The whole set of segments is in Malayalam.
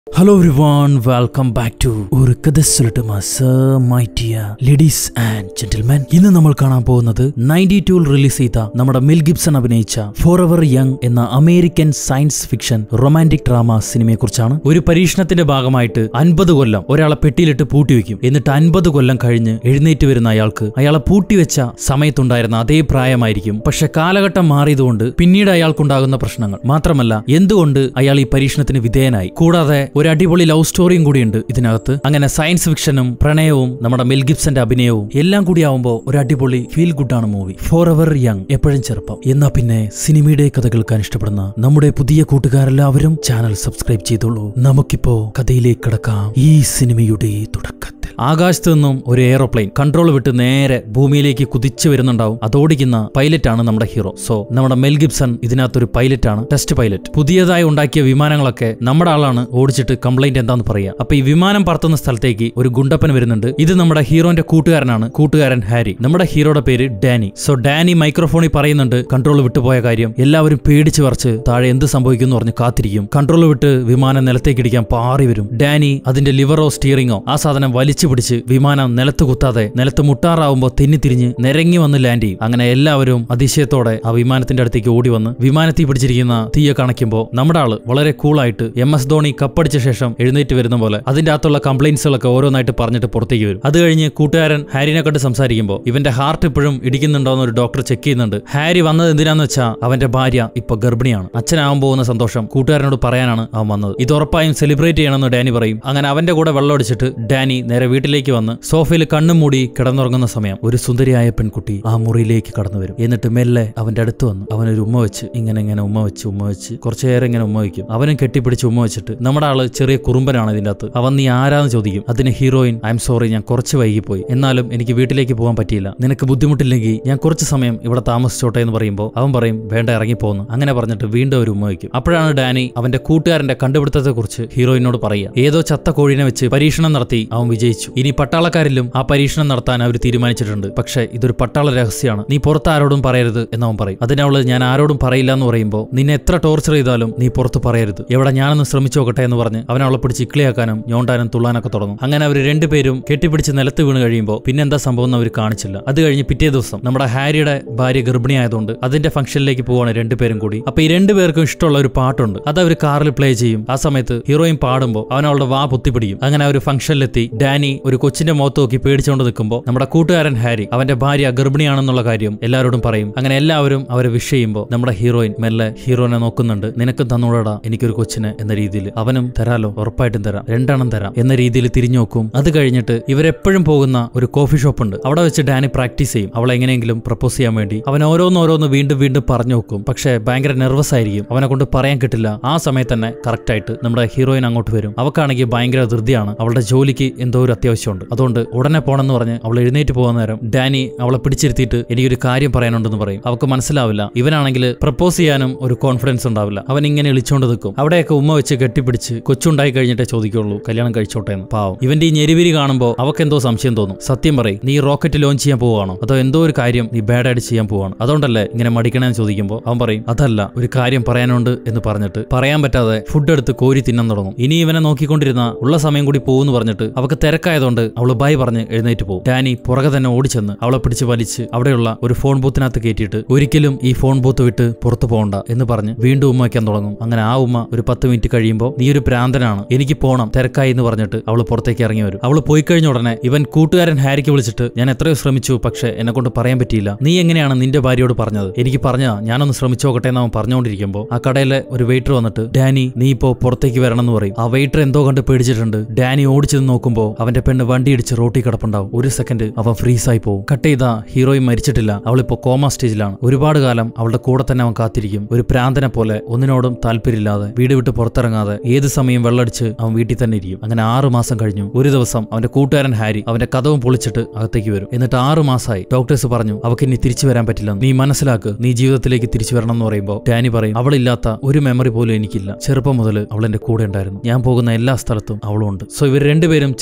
Hello everyone welcome back to ഒരു കഥ സുലട്ടുമ മൈറ്റിയ ലേഡീസ് ആൻഡ് ജെന്റിൽമാൻ ഇന്ന് നമ്മൾ കാണാൻ പോകുന്നത് നയൻറ്റി ടൂൽ റിലീസ് ചെയ്ത നമ്മുടെ മെൽ ഗിബ്സൺ അഭിനയിച്ച ഫോർ എവർ യങ് എന്ന American science fiction romantic drama സിനിമയെ കുറിച്ചാണ് ഒരു പരീക്ഷണത്തിന്റെ ഭാഗമായിട്ട് അൻപത് കൊല്ലം ഒരാളെ പെട്ടിയിലിട്ട് പൂട്ടിവെക്കും എന്നിട്ട് അൻപത് കൊല്ലം കഴിഞ്ഞ് എഴുന്നേറ്റ് വരുന്ന അയാൾക്ക് അയാളെ പൂട്ടിവെച്ച സമയത്തുണ്ടായിരുന്ന അതേ പ്രായമായിരിക്കും പക്ഷെ കാലഘട്ടം മാറിയതുകൊണ്ട് പിന്നീട് അയാൾക്കുണ്ടാകുന്ന പ്രശ്നങ്ങൾ മാത്രമല്ല എന്തുകൊണ്ട് അയാൾ ഈ പരീക്ഷണത്തിന് വിധേയനായി കൂടാതെ ഒരു അടിപൊളി ലവ് സ്റ്റോറിയും കൂടിയുണ്ട് ഇതിനകത്ത് അങ്ങനെ സയൻസ് ഫിക്ഷനും പ്രണയവും നമ്മുടെ മെൽ ഗിബ്സന്റെ അഭിനയവും എല്ലാം കൂടി ആവുമ്പോൾ ഒരു അടിപൊളി ഫീൽ ഗുഡാണ് മൂവി ഫോർ എവർ യങ് എപ്പോഴും ചെറുപ്പം എന്നാ പിന്നെ സിനിമയുടെ കഥ കേൾക്കാൻ ഇഷ്ടപ്പെടുന്ന നമ്മുടെ പുതിയ കൂട്ടുകാരെല്ലാവരും ചാനൽ സബ്സ്ക്രൈബ് ചെയ്തോളൂ നമുക്കിപ്പോ കഥയിലേക്ക് കിടക്കാം ഈ സിനിമയുടെ തുടക്കത്തിൽ ആകാശത്ത് നിന്നും ഒരു എയറോപ്ലെയിൻ കൺട്രോൾ വിട്ട് നേരെ ഭൂമിയിലേക്ക് കുതിച്ചു വരുന്നുണ്ടാവും അതോടിക്കുന്ന പൈലറ്റ് ആണ് നമ്മുടെ ഹീറോ സോ നമ്മുടെ മെൽ ഗിബ്സൺ ഇതിനകത്തൊരു പൈലറ്റ് ആണ് ടെസ്റ്റ് പൈലറ്റ് പുതിയതായി ഉണ്ടാക്കിയ വിമാനങ്ങളൊക്കെ നമ്മുടെ ആളാണ് ഓടിച്ചിട്ട് കംപ്ലൈന്റ് എന്താന്ന് പറയാ അപ്പൊ ഈ വിമാനം പറത്തുന്ന സ്ഥലത്തേക്ക് ഒരു ഗുണ്ടപ്പൻ വരുന്നുണ്ട് ഇത് നമ്മുടെ ഹീറോന്റെ കൂട്ടുകാരനാണ് കൂട്ടുകാരൻ ഹാരി നമ്മുടെ ഹീറോയുടെ പേര് ഡാനി സോ ഡാനി മൈക്രോഫോണിൽ പറയുന്നുണ്ട് കൺട്രോൾ വിട്ടുപോയ കാര്യം എല്ലാവരും പേടിച്ച് വറച്ച് താഴെ എന്ത് സംഭവിക്കും പറഞ്ഞ് കാത്തിരിക്കും കൺട്രോൾ വിട്ട് വിമാനം നിലത്തേക്ക് ഇടിക്കാൻ പാറി വരും ഡാനി അതിന്റെ ലിവറോ സ്റ്റിയറിംഗോ ആ സാധനം വലിച്ചു പിടിച്ച് വിമാനം നിലത്ത് കുത്താതെ നിലത്ത് മുട്ടാറാവുമ്പോൾ തെന്നിത്തിരിഞ്ഞ് നിരങ്ങി വന്ന് ലാൻഡ് ചെയ്യും അങ്ങനെ എല്ലാവരും അതിശയത്തോടെ ആ വിമാനത്തിന്റെ അടുത്തേക്ക് ഓടി വന്ന് വിമാനത്തിൽ പിടിച്ചിരിക്കുന്ന തീയെ കണക്കുമ്പോൾ നമ്മുടെ ആള് വളരെ കൂളായിട്ട് എം എസ് ധോണി കപ്പടിച്ച ശേഷം എഴുന്നേറ്റ് വരുന്ന പോലെ അതിന്റെ അകത്തുള്ള കംപ്ലൈൻസുകളൊക്കെ ഓരോന്നായിട്ട് പറഞ്ഞിട്ട് പുറത്തേക്ക് വരും അത് കഴിഞ്ഞ് കൂട്ടുകാരൻ ഹാരിനെ കണ്ട് സംസാരിക്കുമ്പോൾ ഇവന്റെ ഹാർട്ട് ഇപ്പോഴും ഇടിക്കുന്നുണ്ടോ എന്ന് ഒരു ഡോക്ടർ ചെക്ക് ചെയ്യുന്നുണ്ട് ഹാരി വന്നത് എന്തിനാന്ന് വെച്ചാൽ അവന്റെ ഭാര്യ ഇപ്പൊ ഗർഭിണിയാണ് അച്ഛനാവാൻ പോകുന്ന സന്തോഷം കൂട്ടുകാരനോട് പറയാനാണ് അവൻ വന്നത് ഇത് ഉറപ്പായും സെലിബ്രേറ്റ് ചെയ്യണമെന്ന് ഡാനി പറയും അങ്ങനെ അവന്റെ കൂടെ വെള്ളമടിച്ചിട്ട് ഡാനി നേരെ വീട്ടിലേക്ക് വന്ന് സോഫയിൽ കണ്ണും മൂടി കിടന്നുറങ്ങുന്ന സമയം ഒരു സുന്ദരിയായ പെൺകുട്ടി ആ മുറിയിലേക്ക് കടന്നു വരും എന്നിട്ട് മെല്ലെ അവന്റെ അടുത്ത് വന്നു അവനൊരു ഉമ്മ വെച്ച് ഇങ്ങനെ ഇങ്ങനെ ഉമ്മ വെച്ച് ഉമ്മ വെച്ച് കുറച്ചു നേരം ഇങ്ങനെ ഉമ്മ വയ്ക്കും അവനും കെട്ടിപ്പിടിച്ച് ഉമ്മ വെച്ചിട്ട് നമ്മുടെ ആള് ചെറിയ കുറുമ്പനാണ് ഇതിന്റെ അകത്ത് അവൻ നീ ആരാന്ന് ചോദിക്കും അതിന് ഹീറോയിൻ ഐ എം സോറി ഞാൻ കുറച്ച് വൈകിപ്പോയി എന്നാലും എനിക്ക് വീട്ടിലേക്ക് പോകാൻ പറ്റിയില്ല നിനക്ക് ബുദ്ധിമുട്ടില്ലെങ്കിൽ ഞാൻ കുറച്ച് സമയം ഇവിടെ താമസിച്ചോട്ടെ എന്ന് പറയുമ്പോൾ അവൻ പറയും വേണ്ട ഇറങ്ങിപ്പോന്നു അങ്ങനെ പറഞ്ഞിട്ട് വീണ്ടും ഒരു ഉമ്മ വയ്ക്കും അപ്പോഴാണ് ഡാനി അവന്റെ കൂട്ടുകാരന്റെ കണ്ടുപിടുത്തത്തെ കുറിച്ച് ഹീറോയിനോട് പറയുക ഏതോ ചത്ത കോഴിനെ വെച്ച് പരീക്ഷണം നടത്തി അവൻ വിജയിച്ചു ഇനി പട്ടാളക്കാരിലും ആ പരീക്ഷണം നടത്താൻ അവർ തീരുമാനിച്ചിട്ടുണ്ട് പക്ഷേ ഇതൊരു പട്ടാള രഹസ്യമാണ് നീ പുറത്ത് ആരോടും പറയരുത് എന്നവൻ പറയും അതിനവള് ഞാൻ ആരോടും പറയില്ല എന്ന് പറയുമ്പോൾ നിന്നെ എത്ര ടോർച്ചർ ചെയ്താലും നീ പുറത്ത് പറയരുത് എവിടെ ഞാനൊന്ന് ശ്രമിച്ചു നോക്കട്ടെ എന്ന് പറഞ്ഞ് അവൻ അവളെ പിടിച്ച് ഇക്ലിയാക്കാനും ഞോണ്ടാനും തുള്ളാനൊക്കെ തുടങ്ങും അങ്ങനെ അവർ രണ്ടുപേരും കെട്ടിപ്പിടിച്ച് നിലത്ത് വീണ് കഴിയുമ്പോൾ പിന്നെ എന്താ സംഭവം എന്ന് അവർ കാണിച്ചില്ല അത് കഴിഞ്ഞ് പിറ്റേ ദിവസം നമ്മുടെ ഹാരിയുടെ ഭാര്യ ഗർഭിണിയായതുകൊണ്ട് അതിന്റെ ഫംഗ്ഷനിലേക്ക് പോവാണ് രണ്ടുപേരും കൂടി അപ്പൊ ഈ രണ്ടുപേർക്കും ഇഷ്ടമുള്ള ഒരു പാട്ടുണ്ട് അത് അവർ കാറിൽ പ്ലേ ചെയ്യും ആ സമയത്ത് ഹീറോയിൻ പാടുമ്പോൾ അവൻ അവളുടെ വാ പൊത്തിപ്പിടിക്കും അങ്ങനെ ഒരു ഫംഗ്ഷനിലെത്തി ഡാനി ഒരു കൊച്ചിന്റെ മുഖത്ത് നോക്കി പേടിച്ചുകൊണ്ട് നിൽക്കുമ്പോൾ നമ്മുടെ കൂട്ടുകാരൻ ഹാരി അവന്റെ ഭാര്യ ഗർഭിണിയാണെന്നുള്ള കാര്യം എല്ലാവരോടും പറയും അങ്ങനെ എല്ലാവരും അവരെ വിഷ് ചെയ്യുമ്പോൾ നമ്മുടെ ഹീറോയിൻ മെല്ലെ ഹീറോനെ നോക്കുന്നുണ്ട് നിനക്കും തന്നോടാ എനിക്കൊരു കൊച്ചിനെ എന്ന രീതിയിൽ അവനും തരാലോ ഉറപ്പായിട്ടും തരാം രണ്ടെണ്ണം തരാം എന്ന രീതിയിൽ തിരിഞ്ഞു നോക്കും അത് കഴിഞ്ഞിട്ട് ഇവരെപ്പോഴും പോകുന്ന ഒരു കോഫി ഷോപ്പ് ഉണ്ട് അവിടെ വെച്ച് ഡാനി പ്രാക്ടീസ് ചെയ്യും അവളെ എങ്ങനെയെങ്കിലും പ്രപ്പോസ് ചെയ്യാൻ വേണ്ടി അവൻ ഓരോന്ന് ഓരോന്ന് വീണ്ടും വീണ്ടും പറഞ്ഞു നോക്കും പക്ഷേ ഭയങ്കര നെർവസ് ആയിരിക്കും അവനെ കൊണ്ട് പറയാൻ കിട്ടില്ല ആ സമയത്ത് തന്നെ കറക്റ്റ് ആയിട്ട് നമ്മുടെ ഹീറോയിൻ അങ്ങോട്ട് വരും അവക്കാണെങ്കിൽ ഭയങ്കര ധൃതിയാണ് അവളുടെ ജോലിക്ക് എന്തോ ഒരു അത്യാവശ്യമുണ്ട് അതുകൊണ്ട് ഉടനെ പോണെന്ന് പറഞ്ഞ് അവൾ എഴുന്നേറ്റ് പോകുന്ന നേരം ഡാനി അവളെ പിടിച്ചിരുത്തിയിട്ട് എനിക്കൊരു കാര്യം പറയാനുണ്ടെന്ന് പറയും അവൾക്ക് മനസ്സിലാവില്ല ഇവനാണെങ്കിൽ പ്രപ്പോസ് ചെയ്യാനും ഒരു കോൺഫിഡൻസ് ഉണ്ടാവില്ല അവൻ ഇങ്ങനെ ഇളിച്ചോണ്ട് നിൽക്കും അവിടെയൊക്കെ ഉമ്മ വെച്ച് കെട്ടിപ്പിടിച്ച് കൊച്ചുണ്ടായി കഴിഞ്ഞിട്ടേ ചോദിക്കുള്ളൂ കല്യാണം കഴിച്ചോട്ടെ എന്ന് പാവം ഇവന്റെ ഈ ഞെരിവിരി കാണുമ്പോൾ അവക്ക് എന്തോ സംശയം തോന്നും സത്യം പറയും നീ റോക്കറ്റ് ലോഞ്ച് ചെയ്യാൻ പോവാണോ അതോ എന്തോ ഒരു കാര്യം നീ ബാഡായിട്ട് ചെയ്യാൻ പോവാണ് അതുകൊണ്ടല്ലേ ഇങ്ങനെ മടിക്കണമെന്ന് ചോദിക്കുമ്പോൾ അവൻ പറയും അതല്ല ഒരു കാര്യം പറയാനുണ്ട് എന്ന് പറഞ്ഞിട്ട് പറയാൻ പറ്റാതെ ഫുഡ് എടുത്ത് കോരി തിന്നാൻ തുടങ്ങും ഇനി ഇവനെ നോക്കിക്കൊണ്ടിരുന്ന ഉള്ള സമയം കൂടി പോകുമെന്ന് പറഞ്ഞിട്ട് അവക്ക് തിരക്കായതുകൊണ്ട് അവള് ബൈ പറഞ്ഞ് എഴുന്നേറ്റ് പോകും ഡാനി പുറകെ തന്നെ ഓടിച്ചെന്ന് അവളെ പിടിച്ച് വലിച്ച് അവിടെയുള്ള ഒരു ഫോൺ ബൂത്തിനകത്ത് കയറ്റിയിട്ട് ഒരിക്കലും ഈ ഫോൺ ബൂത്ത് വിട്ട് പുറത്തു പോകണ്ട എന്ന് പറഞ്ഞ് വീണ്ടും ഉമ്മ വയ്ക്കാൻ തുടങ്ങും അങ്ങനെ ആ ഉമ്മ ഒരു പത്ത് മിനിറ്റ് കഴിയുമ്പോൾ നീ ഒരു പ്രാന്തനാണ് എനിക്ക് പോണം തിരക്കായി എന്ന് പറഞ്ഞിട്ട് അവള് പുറത്തേക്ക് ഇറങ്ങി വരും അവള് പോയി കഴിഞ്ഞ ഉടനെ ഇവൻ കൂട്ടുകാരൻ ഹാരിക്ക് വിളിച്ചിട്ട് ഞാൻ എത്രയോ ശ്രമിച്ചു പക്ഷെ എന്നെ കൊണ്ട് പറയാൻ പറ്റിയില്ല നീ എങ്ങനെയാണ് നിന്റെ ഭാര്യയോട് പറഞ്ഞത് എനിക്ക് പറഞ്ഞതാ ഞാനൊന്ന് ശ്രമിച്ചു നോക്കട്ടെ എന്ന് അവൻ പറഞ്ഞുകൊണ്ടിരിക്കുമ്പോൾ ആ കടയിലെ ഒരു വെയിറ്റർ വന്നിട്ട് ഡാനി നീ ഇപ്പോ പുറത്തേക്ക് വരണം എന്ന് പറയും ആ വെയിറ്റർ എന്തോ കണ്ട് പേടിച്ചിട്ടുണ്ട് ഡാനി ഓടിച്ചു നോക്കുമ്പോൾ അവന്റെ പെണ്ണ് വണ്ടി ഇടിച്ച് റോട്ടി കിടപ്പുണ്ടാവും ഒരു സെക്കൻഡ് അവൻ ഫ്രീസ് ആയി പോകും കട്ട് ചെയ്ത ഹീറോയും മരിച്ചിട്ടില്ല അവളിപ്പോ കോമ സ്റ്റേജിലാണ് ഒരുപാട് കാലം അവളുടെ കൂടെ തന്നെ അവൻ കാത്തിരിക്കും ഒരു പ്രാന്തനെ പോലെ ഒന്നിനോടും താല്പര്യമില്ലാതെ വീട് വിട്ട് പുറത്തിറങ്ങാതെ ഏത് സമയം വെള്ളടിച്ച് അവൻ വീട്ടിൽ തന്നെ ഇരിക്കും അങ്ങനെ ആറ് മാസം കഴിഞ്ഞു ഒരു ദിവസം അവന്റെ കൂട്ടുകാരൻ ഹാരി അവന്റെ കഥവും പൊളിച്ചിട്ട് അകത്തേക്ക് വരും എന്നിട്ട് ആറ് മാസമായി ഡോക്ടേഴ്സ് പറഞ്ഞു അവക്ക് ഇനി തിരിച്ചു വരാൻ പറ്റില്ല നീ മനസ്സിലാക്ക് നീ ജീവിതത്തിലേക്ക് തിരിച്ചു വരണം എന്ന് പറയുമ്പോൾ ഡാനി പറയും അവളില്ലാത്ത ഒരു മെമ്മറി പോലും എനിക്കില്ല ചെറുപ്പം മുതൽ അവൾ എന്റെ കൂടെ ഉണ്ടായിരുന്നു ഞാൻ പോകുന്ന എല്ലാ സ്ഥലത്തും അവളും ഉണ്ട് സോ ഇവർ രണ്ടുപേരും ചെറുപ്പത്തിലെ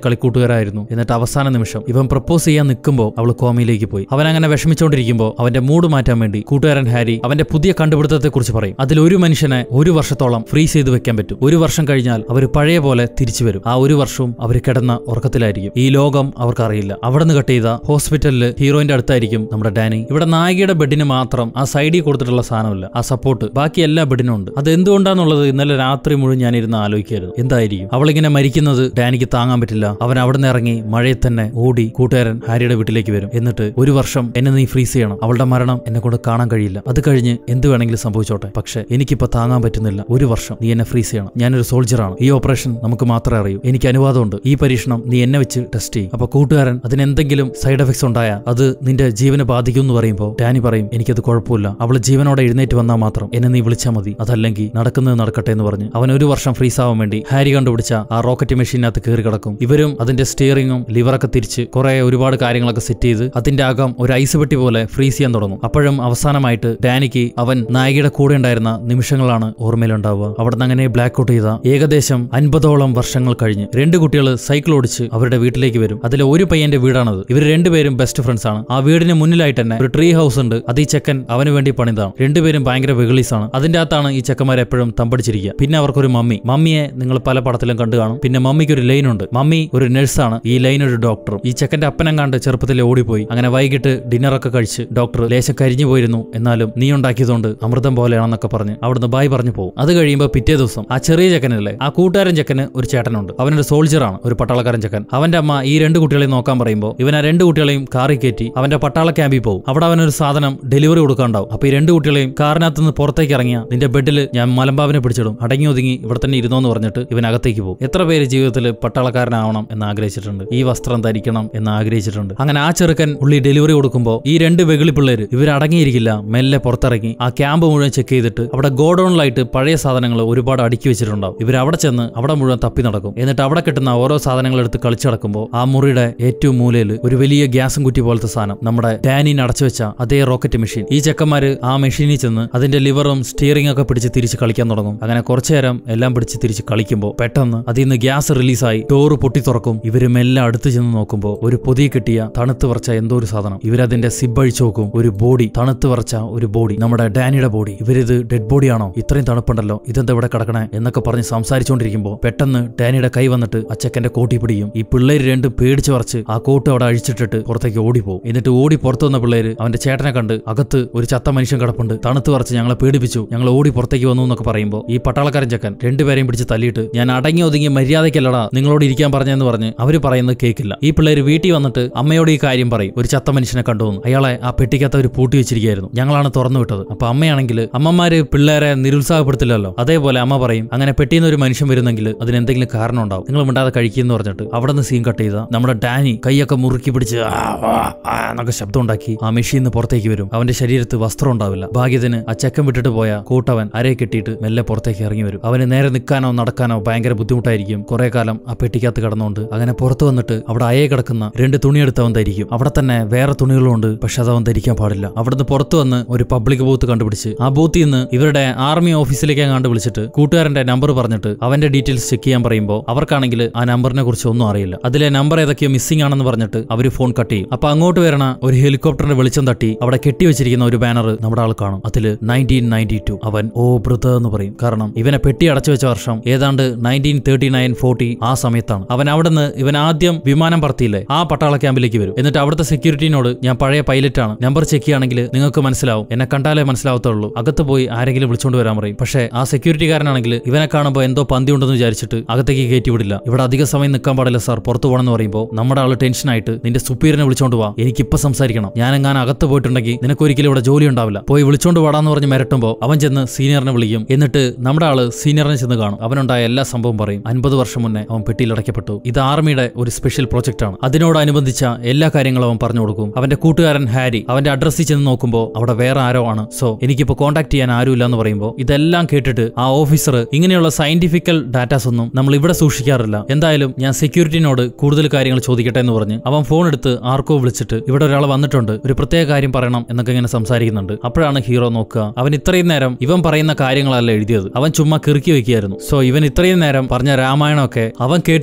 കളിക്കൂട്ടുകാരായിരുന്നു എന്നിട്ട് അവസാന നിമിഷം ഇവൻ പ്രപ്പോസ് ചെയ്യാൻ നിൽക്കുമ്പോൾ അവൾ കോമയിലേക്ക് പോയി അവൻ അങ്ങനെ വിഷമിച്ചുകൊണ്ടിരിക്കുമ്പോൾ അവന്റെ മൂഡ് മാറ്റാൻ വേണ്ടി കൂട്ടുകാരൻ ഹാരി അവന്റെ പുതിയ കണ്ടുപിടുത്തത്തെ കുറിച്ച് പറയും അതിൽ ഒരു മനുഷ്യനെ ഒരു വർഷത്തോളം ഫ്രീസ് ചെയ്ത് വെക്കാൻ പറ്റും ഒരു വർഷം കഴിഞ്ഞാൽ അവർ പഴയ പോലെ തിരിച്ചു വരും ആ ഒരു വർഷവും അവർ കിടന്ന ഉറക്കത്തിലായിരിക്കും ഈ ലോകം അവർക്കറിയില്ല അവിടെ നിന്ന് കട്ട് ചെയ്ത ഹോസ്പിറ്റലിൽ ഹീറോയിന്റെ അടുത്തായിരിക്കും നമ്മുടെ ഡാനി ഇവിടെ നായികയുടെ ബെഡിന് മാത്രം ആ സൈഡിൽ കൊടുത്തിട്ടുള്ള സാധനമില്ല ആ സപ്പോർട്ട് ബാക്കി എല്ലാ ബെഡിനും ഉണ്ട് അത് എന്തുകൊണ്ടാന്നുള്ളത് ഇന്നലെ രാത്രി മുഴുവൻ ഞാൻ ഇരുന്ന് ആലോചിക്കായിരുന്നു എന്തായിരിക്കും അവളിങ്ങനെ മരിക്കുന്നത് ഡാനിക്ക് താങ്ങാൻ പറ്റില്ല അവൻ അവിടെ നിന്ന് ഇറങ്ങി മഴയിൽ തന്നെ ഓടി കൂട്ടുകാരൻ ഹാരിയുടെ വീട്ടിലേക്ക് വരും എന്നിട്ട് ഒരു വർഷം എന്നെ നീ ഫ്രീസ് ചെയ്യണം അവളുടെ മരണം എന്നെ കൊണ്ട് കാണാൻ കഴിയില്ല അത് കഴിഞ്ഞ് എന്ത് വേണമെങ്കിലും സംഭവിച്ചോട്ടെ പക്ഷെ എനിക്കിപ്പോ താങ്ങാൻ പറ്റുന്നില്ല ഒരു വർഷം നീ എന്നെ ഫ്രീസ് ചെയ്യണം ഞാനൊരു സോൾജറാണ് ഈ ഓപ്പറേഷൻ നമുക്ക് മാത്രമേ അറിയൂ എനിക്ക് അനുവാദമുണ്ട് ഈ പരീക്ഷണം നീ എന്നെ വെച്ച് ടെസ്റ്റ് ചെയ്യും അപ്പൊ കൂട്ടുകാരൻ അതിനെന്തെങ്കിലും സൈഡ് എഫക്ട്സ് ഉണ്ടായാൽ അത് നിന്റെ ജീവനെ ബാധിക്കും എന്ന് പറയുമ്പോൾ ഡാനി പറയും എനിക്കത് കുഴപ്പമില്ല അവള് ജീവനോടെ എഴുന്നേറ്റ് വന്നാൽ മാത്രം എന്നെ നീ വിളിച്ചാൽ മതി അതല്ലെങ്കിൽ നടക്കുന്നത് നടക്കട്ടെ എന്ന് പറഞ്ഞ് അവൻ ഒരു വർഷം ഫ്രീസ് ആവാൻ വേണ്ടി ഹാരി കണ്ടുപിടിച്ച ആ റോക്കറ്റ് മെഷീനകത്ത് കയറി കിടക്കും ഇവരും അതിന്റെ സ്റ്റിയറിങ്ങും ലിവറൊക്കെ തിരിച്ച് കുറെ ഒരുപാട് കാര്യങ്ങളൊക്കെ സെറ്റ് ചെയ്ത് അതിന്റെ അകം ഒരു ഐസ് പെട്ടി പോലെ ഫ്രീസ് ചെയ്യാൻ തുടങ്ങും അപ്പോഴും അവസാനമായിട്ട് ഡാനിക്ക് അവൻ നായികയുടെ കൂടെ ഉണ്ടായിരുന്ന നിമിഷങ്ങളാണ് ഓർമ്മയിലുണ്ടാവുക അവിടെ നിന്ന് അങ്ങനെ ബ്ലാക്ക് ഔട്ട് ചെയ്ത ഏകദേശം അൻപതോളം വർഷങ്ങൾ കഴിഞ്ഞ് രണ്ട് കുട്ടികൾ സൈക്കിൾ ഓടിച്ച് അവരുടെ വീട്ടിലേക്ക് വരും അതിൽ ഒരു പയ്യന്റെ വീടാണത് ഇവർ രണ്ടുപേരും ബെസ്റ്റ് ഫ്രണ്ട്സ് ആണ് ആ വീടിന് മുന്നിലായിട്ട് തന്നെ ഒരു ട്രീ ഹൗസ് ഉണ്ട് അത് ഈ ചെക്കൻ അവന് വേണ്ടി പണിതാണ് രണ്ടുപേരും ഭയങ്കര വെഗളീസ് ആണ് അതിന്റെ അകത്താണ് ഈ ചെക്കന്മാർ എപ്പോഴും തമ്പടിച്ചിരിക്കുക പിന്നെ അവർക്കൊരു മമ്മി മമ്മിയെ നിങ്ങൾ പല പടത്തിലും കണ്ടു കാണും പിന്നെ മമ്മിക്ക് ഒരു ലൈൻ ഉണ്ട് മമ്മി ഒരു നഴ്സാണ് ഈ ലൈൻ ഒരു ഡോക്ടറും ഈ ചെക്കന്റെ അപ്പനം കണ്ട് ചെറുപ്പത്തിൽ ഓടിപ്പോയി അങ്ങനെ വൈകിട്ട് ഡിന്നറൊക്കെ കഴിച്ച് ഡോക്ടർ ലേശം കരിഞ്ഞു പോയിരുന്നു എന്നാലും നീ ഉണ്ടാക്കിയതുകൊണ്ട് അമൃതം പോലെയാണെന്നൊക്കെ പറഞ്ഞ് അവിടുന്ന് ബായ് പറഞ്ഞു പോകും അത് കഴിയുമ്പോൾ പിറ്റേ ദിവസം ആ ചെറിയ ചെക്കനല്ലേ ആ കൂട്ടുകാരൻ ചെക്കന് ഒരു ചേട്ടനുണ്ട് അവനൊരു സോൾജറാണ് ഒരു പട്ടാളക്കാരൻ ചെക്കൻ അവന്റെ അമ്മ ഈ രണ്ട് കുട്ടികളെയും നോക്കാൻ പറയുമ്പോൾ ഇവൻ ആ രണ്ട് കുട്ടികളെയും കാറിൽ കയറ്റി അവന്റെ പട്ടാള ക്യാമ്പിൽ പോകും അവിടെ അവനൊരു സാധനം ഡെലിവറി കൊടുക്കാണ്ടാവും അപ്പൊ ഈ രണ്ട് കുട്ടികളെയും കാറിനകത്ത് നിന്ന് പുറത്തേക്ക് ഇറങ്ങിയ നിന്റെ ബെഡിൽ ഞാൻ മലമ്പാവിനെ പിടിച്ചിടും അടങ്ങി ഒതുങ്ങി ഇവിടെ തന്നെ ഇരുന്നോന്ന് പറഞ്ഞിട്ട് ഇവൻ അകത്തേക്ക് പോകും എത്ര പേര് ജീവിതത്തിൽ പട്ടാളക്കാരനാവണം എന്ന് ആഗ്രഹിച്ചിട്ടുണ്ട് ഈ വസ്ത്രം ധരിക്കണം എന്ന് ആഗ്രഹിച്ചിട്ടുണ്ട് അങ്ങനെ ആ ചെറുക്കൻ ഉള്ളി ഡെലിവറി കൊടുക്കുമ്പോൾ ഈ രണ്ട് വെകിളി പിള്ളേര് ഇവർ അടങ്ങിയിരിക്കില്ല മെല്ലെ പുറത്തിറങ്ങി ആ ക്യാമ്പ് മുഴുവൻ ചെക്ക് ചെയ്തിട്ട് അവിടെ ഗോഡൌണിലായിട്ട് പഴയ സാധനങ്ങൾ ഒരുപാട് അടുക്കി വെച്ചിട്ടുണ്ടാവും ഇവർ അവിടെ ചെന്ന് അവിടെ മുഴുവൻ തപ്പി നടക്കും എന്നിട്ട് അവിടെ കിട്ടുന്ന ഓരോ സാധനങ്ങൾ എടുത്ത് കളിച്ചു നടക്കുമ്പോൾ ആ മുറിയുടെ ഏറ്റവും മൂലയിൽ ഒരു വലിയ ഗ്യാസും കുറ്റി പോലത്തെ സാധനം നമ്മുടെ ഡാനിന് അടച്ചു വെച്ച അതേ റോക്കറ്റ് മെഷീൻ ഈ ചെക്കന്മാര് ആ മെഷീനിൽ ചെന്ന് അതിന്റെ ലിവറും സ്റ്റിയറിംഗ് ഒക്കെ പിടിച്ച് തിരിച്ച് കളിക്കാൻ തുടങ്ങും അങ്ങനെ കുറച്ചു നേരം എല്ലാം പിടിച്ച് തിരിച്ച് കളിക്കുമ്പോൾ പെട്ടെന്ന് അതിൽ നിന്ന് ഗ്യാസ് റിലീസായി ഡോറ് പൊട്ടി തുറക്കും ഇവരും എല്ലാം അടുത്ത് ചെന്ന് നോക്കുമ്പോൾ ഒരു പൊതി കിട്ടിയ തണുത്ത് വറച്ച എന്തോ ഒരു സാധനം ഇവരതിന്റെ സിബ് അഴിച്ചു നോക്കും ഒരു ബോഡി തണുത്ത് വറച്ച ഒരു ബോഡി നമ്മുടെ ഡാനിയുടെ ബോഡി ഇവരിത് ഡെഡ് ബോഡിയാണോ ഇത്രയും തണുപ്പുണ്ടല്ലോ ഇതെന്താ ഇവിടെ കിടക്കണേ എന്നൊക്കെ പറഞ്ഞ് സംസാരിച്ചുകൊണ്ടിരിക്കുമ്പോൾ പെട്ടെന്ന് ഡാനിയുടെ കൈ വന്നിട്ട് ആ ചെക്കന്റെ കോട്ടി പിടിയും ഈ പിള്ളേര് രണ്ടും പേടിച്ച് വറച്ച് ആ കോട്ട് അവിടെ അഴിച്ചിട്ടിട്ട് പുറത്തേക്ക് ഓടിപ്പോകും എന്നിട്ട് ഓടി പുറത്തു വന്ന പിള്ളേര് അവന്റെ ചേട്ടനെ കണ്ട് അകത്ത് ഒരു ചത്ത മനുഷ്യൻ കിടപ്പുണ്ട് തണുത്ത് വറച്ച് ഞങ്ങളെ പേടിപ്പിച്ചു ഞങ്ങൾ ഓടി പുറത്തേക്ക് വന്നു എന്നൊക്കെ പറയുമ്പോൾ ഈ പട്ടാളക്കാരൻ ചെക്കൻ രണ്ടുപേരെയും പിടിച്ച് തല്ലിയിട്ട് ഞാൻ അടങ്ങി ഒതുങ്ങി മര്യാദയ്ക്കല്ലടാ നിങ്ങളോട് ഇരിക്കാൻ പറഞ്ഞെന്ന് പറഞ്ഞ് അവര് പറയുന്നത് കേൾക്കില്ല ഈ പിള്ളേര് വീട്ടിൽ വന്നിട്ട് അമ്മയോട് ഈ കാര്യം പറയും ഒരു ചത്ത മനുഷ്യനെ കണ്ടുവന്നു അയാളെ ആ പെട്ടിക്കകത്ത് അവർ പൂട്ടി വെച്ചിരിക്കുകയായിരുന്നു ഞങ്ങളാണ് തുറന്നു വിട്ടത് അപ്പൊ അമ്മയാണെങ്കിൽ അമ്മമാര് പിള്ളേരെ നിരുത്സാഹപ്പെടുത്തില്ലല്ലോ അതേപോലെ അമ്മ പറയും അങ്ങനെ പെട്ടിന്ന് ഒരു മനുഷ്യൻ വരുന്നെങ്കിൽ അതിന് എന്തെങ്കിലും കാരണം ഉണ്ടാവും നിങ്ങൾ മിണ്ടാതെ കഴിക്കുമെന്ന് പറഞ്ഞിട്ട് അവിടെ നിന്ന് സീൻ കട്ട് ചെയ്ത നമ്മുടെ ഡാനി കൈയൊക്കെ മുറുക്കി പിടിച്ച് ആ, ആ, ആ എന്നൊക്കെ ശബ്ദം ഉണ്ടാക്കി ആ മെഷീൻ നിന്ന് പുറത്തേക്ക് വരും അവന്റെ ശരീരത്ത് വസ്ത്രം ഉണ്ടാവില്ല ഭാഗ്യത്തിന് ആ ചെക്കൻ വിട്ടിട്ട് പോയ കൂട്ടവൻ അരയെ കെട്ടിയിട്ട് മെല്ലെ പുറത്തേക്ക് ഇറങ്ങി വരും അവന് നേരെ നിൽക്കാനോ നടക്കാനോ ഭയങ്കര ബുദ്ധിമുട്ടായിരിക്കും കുറെ കാലം ആ പെട്ടിക്കകത്ത് കിടന്നുകൊണ്ട് അങ്ങനെ പുറത്തു വന്നിട്ട് അവിടെ അയയെ കിടക്കുന്ന രണ്ട് തുണിയെടുത്ത് അവൻ ധരിക്കും അവിടെ തന്നെ വേറെ തുണികളുണ്ട് പക്ഷെ അത് അവൻ ധരിക്കാൻ പാടില്ല അവിടുന്ന് പുറത്തു വന്ന് ഒരു പബ്ലിക് ബൂത്ത് കണ്ടുപിടിച്ച് ആ ബൂത്തിൽ നിന്ന് ഇവരുടെ ആർമി ഓഫീസിലേക്ക് കണ്ടു വിളിച്ചിട്ട് കൂട്ടുകാരന്റെ നമ്പർ പറഞ്ഞിട്ട് അവന്റെ ഡീറ്റെയിൽസ് ചെക്ക് ചെയ്യാൻ പറയുമ്പോൾ അവർക്കാണെങ്കിൽ ആ നമ്പറിനെ കുറിച്ച് ഒന്നും അറിയില്ല അതിലെ നമ്പർ ഏതൊക്കെയോ മിസ്സിംഗ് ആണെന്ന് പറഞ്ഞിട്ട് അവർ ഫോൺ കട്ട് ചെയ്യും അപ്പൊ അങ്ങോട്ട് വരണ ഒരു ഹെലികോപ്റ്ററിന്റെ വെളിച്ചം തട്ടി അവിടെ കെട്ടിവെച്ചിരിക്കുന്ന ഒരു ബാനർ നമ്മുടെ ആൾ കാണും അതിൽ നയൻറ്റീൻ നയൻറ്റി ടു അവൻ ഓ ബ്രദർ എന്ന് പറയും കാരണം ഇവനെ പെട്ടി അടച്ചു വെച്ച വർഷം ഏതാണ്ട് നയൻറ്റീൻ തേർട്ടി നയൻ ഫോർട്ടി ആ സമയത്താണ് അവൻ അവിടുന്ന് ഇവൻ ആദ്യം വിമാനം പറത്തിയില്ലേ ആ പട്ടാള ക്യാമ്പിലേക്ക് വരും എന്നിട്ട് അവിടുത്തെ സെക്യൂരിറ്റിനോട് ഞാൻ പഴയ പൈലറ്റാണ് നമ്പർ ചെക്ക് ചെയ്യുകയാണെങ്കിൽ നിങ്ങൾക്ക് മനസ്സിലാവും എന്നെ കണ്ടാലേ മനസ്സിലാവത്തുള്ളൂ അകത്ത് പോയി ആരെങ്കിലും വിളിച്ചോണ്ട് വരാൻ പറയും പക്ഷേ ആ സെക്യൂരിറ്റിക്കാരനാണെങ്കിൽ ഇവനെ കാണുമ്പോൾ എന്തോ പന്തി ഉണ്ടെന്ന് വിചാരിച്ചിട്ട് അകത്തേക്ക് കയറ്റി വിടില്ല ഇവിടെ അധിക സമയം നിൽക്കാൻ പാടില്ല സാർ പുറത്തു പോകണമെന്ന് പറയുമ്പോൾ നമ്മുടെ ആള് ടെൻഷനായിട്ട് നിന്റെ സുപ്പീരിയനെ വിളിച്ചോണ്ട് പോവാ എനിക്കിപ്പോ സംസാരിക്കണം ഞാൻ എങ്ങാനും അകത്ത് പോയിട്ടുണ്ടെങ്കിൽ നിനക്ക് ഒരിക്കലും ഇവിടെ ജോലി ഉണ്ടാവില്ല പോയി വിളിച്ചോണ്ട് വാടാന്ന് പറഞ്ഞ് മിരട്ടുമ്പോൾ അവൻ ചെന്ന് സീനിയറിനെ വിളിക്കും എന്നിട്ട് നമ്മുടെ ആള് സീനിയറിനെ ചെന്ന് കാണും അവനുണ്ടായ എല്ലാ സംഭവം പറയും അൻപത് വർഷം മുന്നേ അവൻ പെട്ടിയിൽ അടയ്ക്കപ്പെട്ടു ഇത് ആർമിയുടെ ഒരു സ്പെഷ്യൽ പ്രോജക്റ്റ് ആണ് അതിനോടനുബന്ധിച്ച എല്ലാ കാര്യങ്ങളും അവൻ പറഞ്ഞു കൊടുക്കും അവന്റെ കൂട്ടുകാരൻ ഹാരി അവന്റെ അഡ്രസ്സിൽ ചെന്ന് നോക്കുമ്പോൾ അവിടെ വേറെ ആരോ ആണ് സോ എനിക്കിപ്പോ കോൺടാക്ട് ചെയ്യാൻ ആരുമില്ല എന്ന് പറയുമ്പോൾ ഇതെല്ലാം കേട്ടിട്ട് ആ ഓഫീസർ ഇങ്ങനെയുള്ള സയന്റിഫിക്കൽ ഡാറ്റാസ് ഒന്നും നമ്മൾ ഇവിടെ സൂക്ഷിക്കാറില്ല എന്തായാലും ഞാൻ സെക്യൂരിറ്റിനോട് കൂടുതൽ കാര്യങ്ങൾ ചോദിക്കട്ടെ എന്ന് പറഞ്ഞ് അവൻ ഫോൺ എടുത്ത് ആർക്കോ വിളിച്ചിട്ട് ഇവിടെ ഒരാൾ വന്നിട്ടുണ്ട് ഒരു പ്രത്യേക കാര്യം പറയണം എന്നൊക്കെ ഇങ്ങനെ സംസാരിക്കുന്നുണ്ട് അപ്പോഴാണ് ഹീറോ നോക്കുക അവൻ ഇത്രയും നേരം ഇവൻ പറയുന്ന കാര്യങ്ങളല്ല എഴുതിയത് അവൻ ചുമ്മാ കിറുക്കി വെക്കുകയായിരുന്നു സോ ഇവൻ ഇത്രയും നേരം പറഞ്ഞ രാമായണമൊക്കെ അവൻ കേട്ടിട്ട് ഇവൻ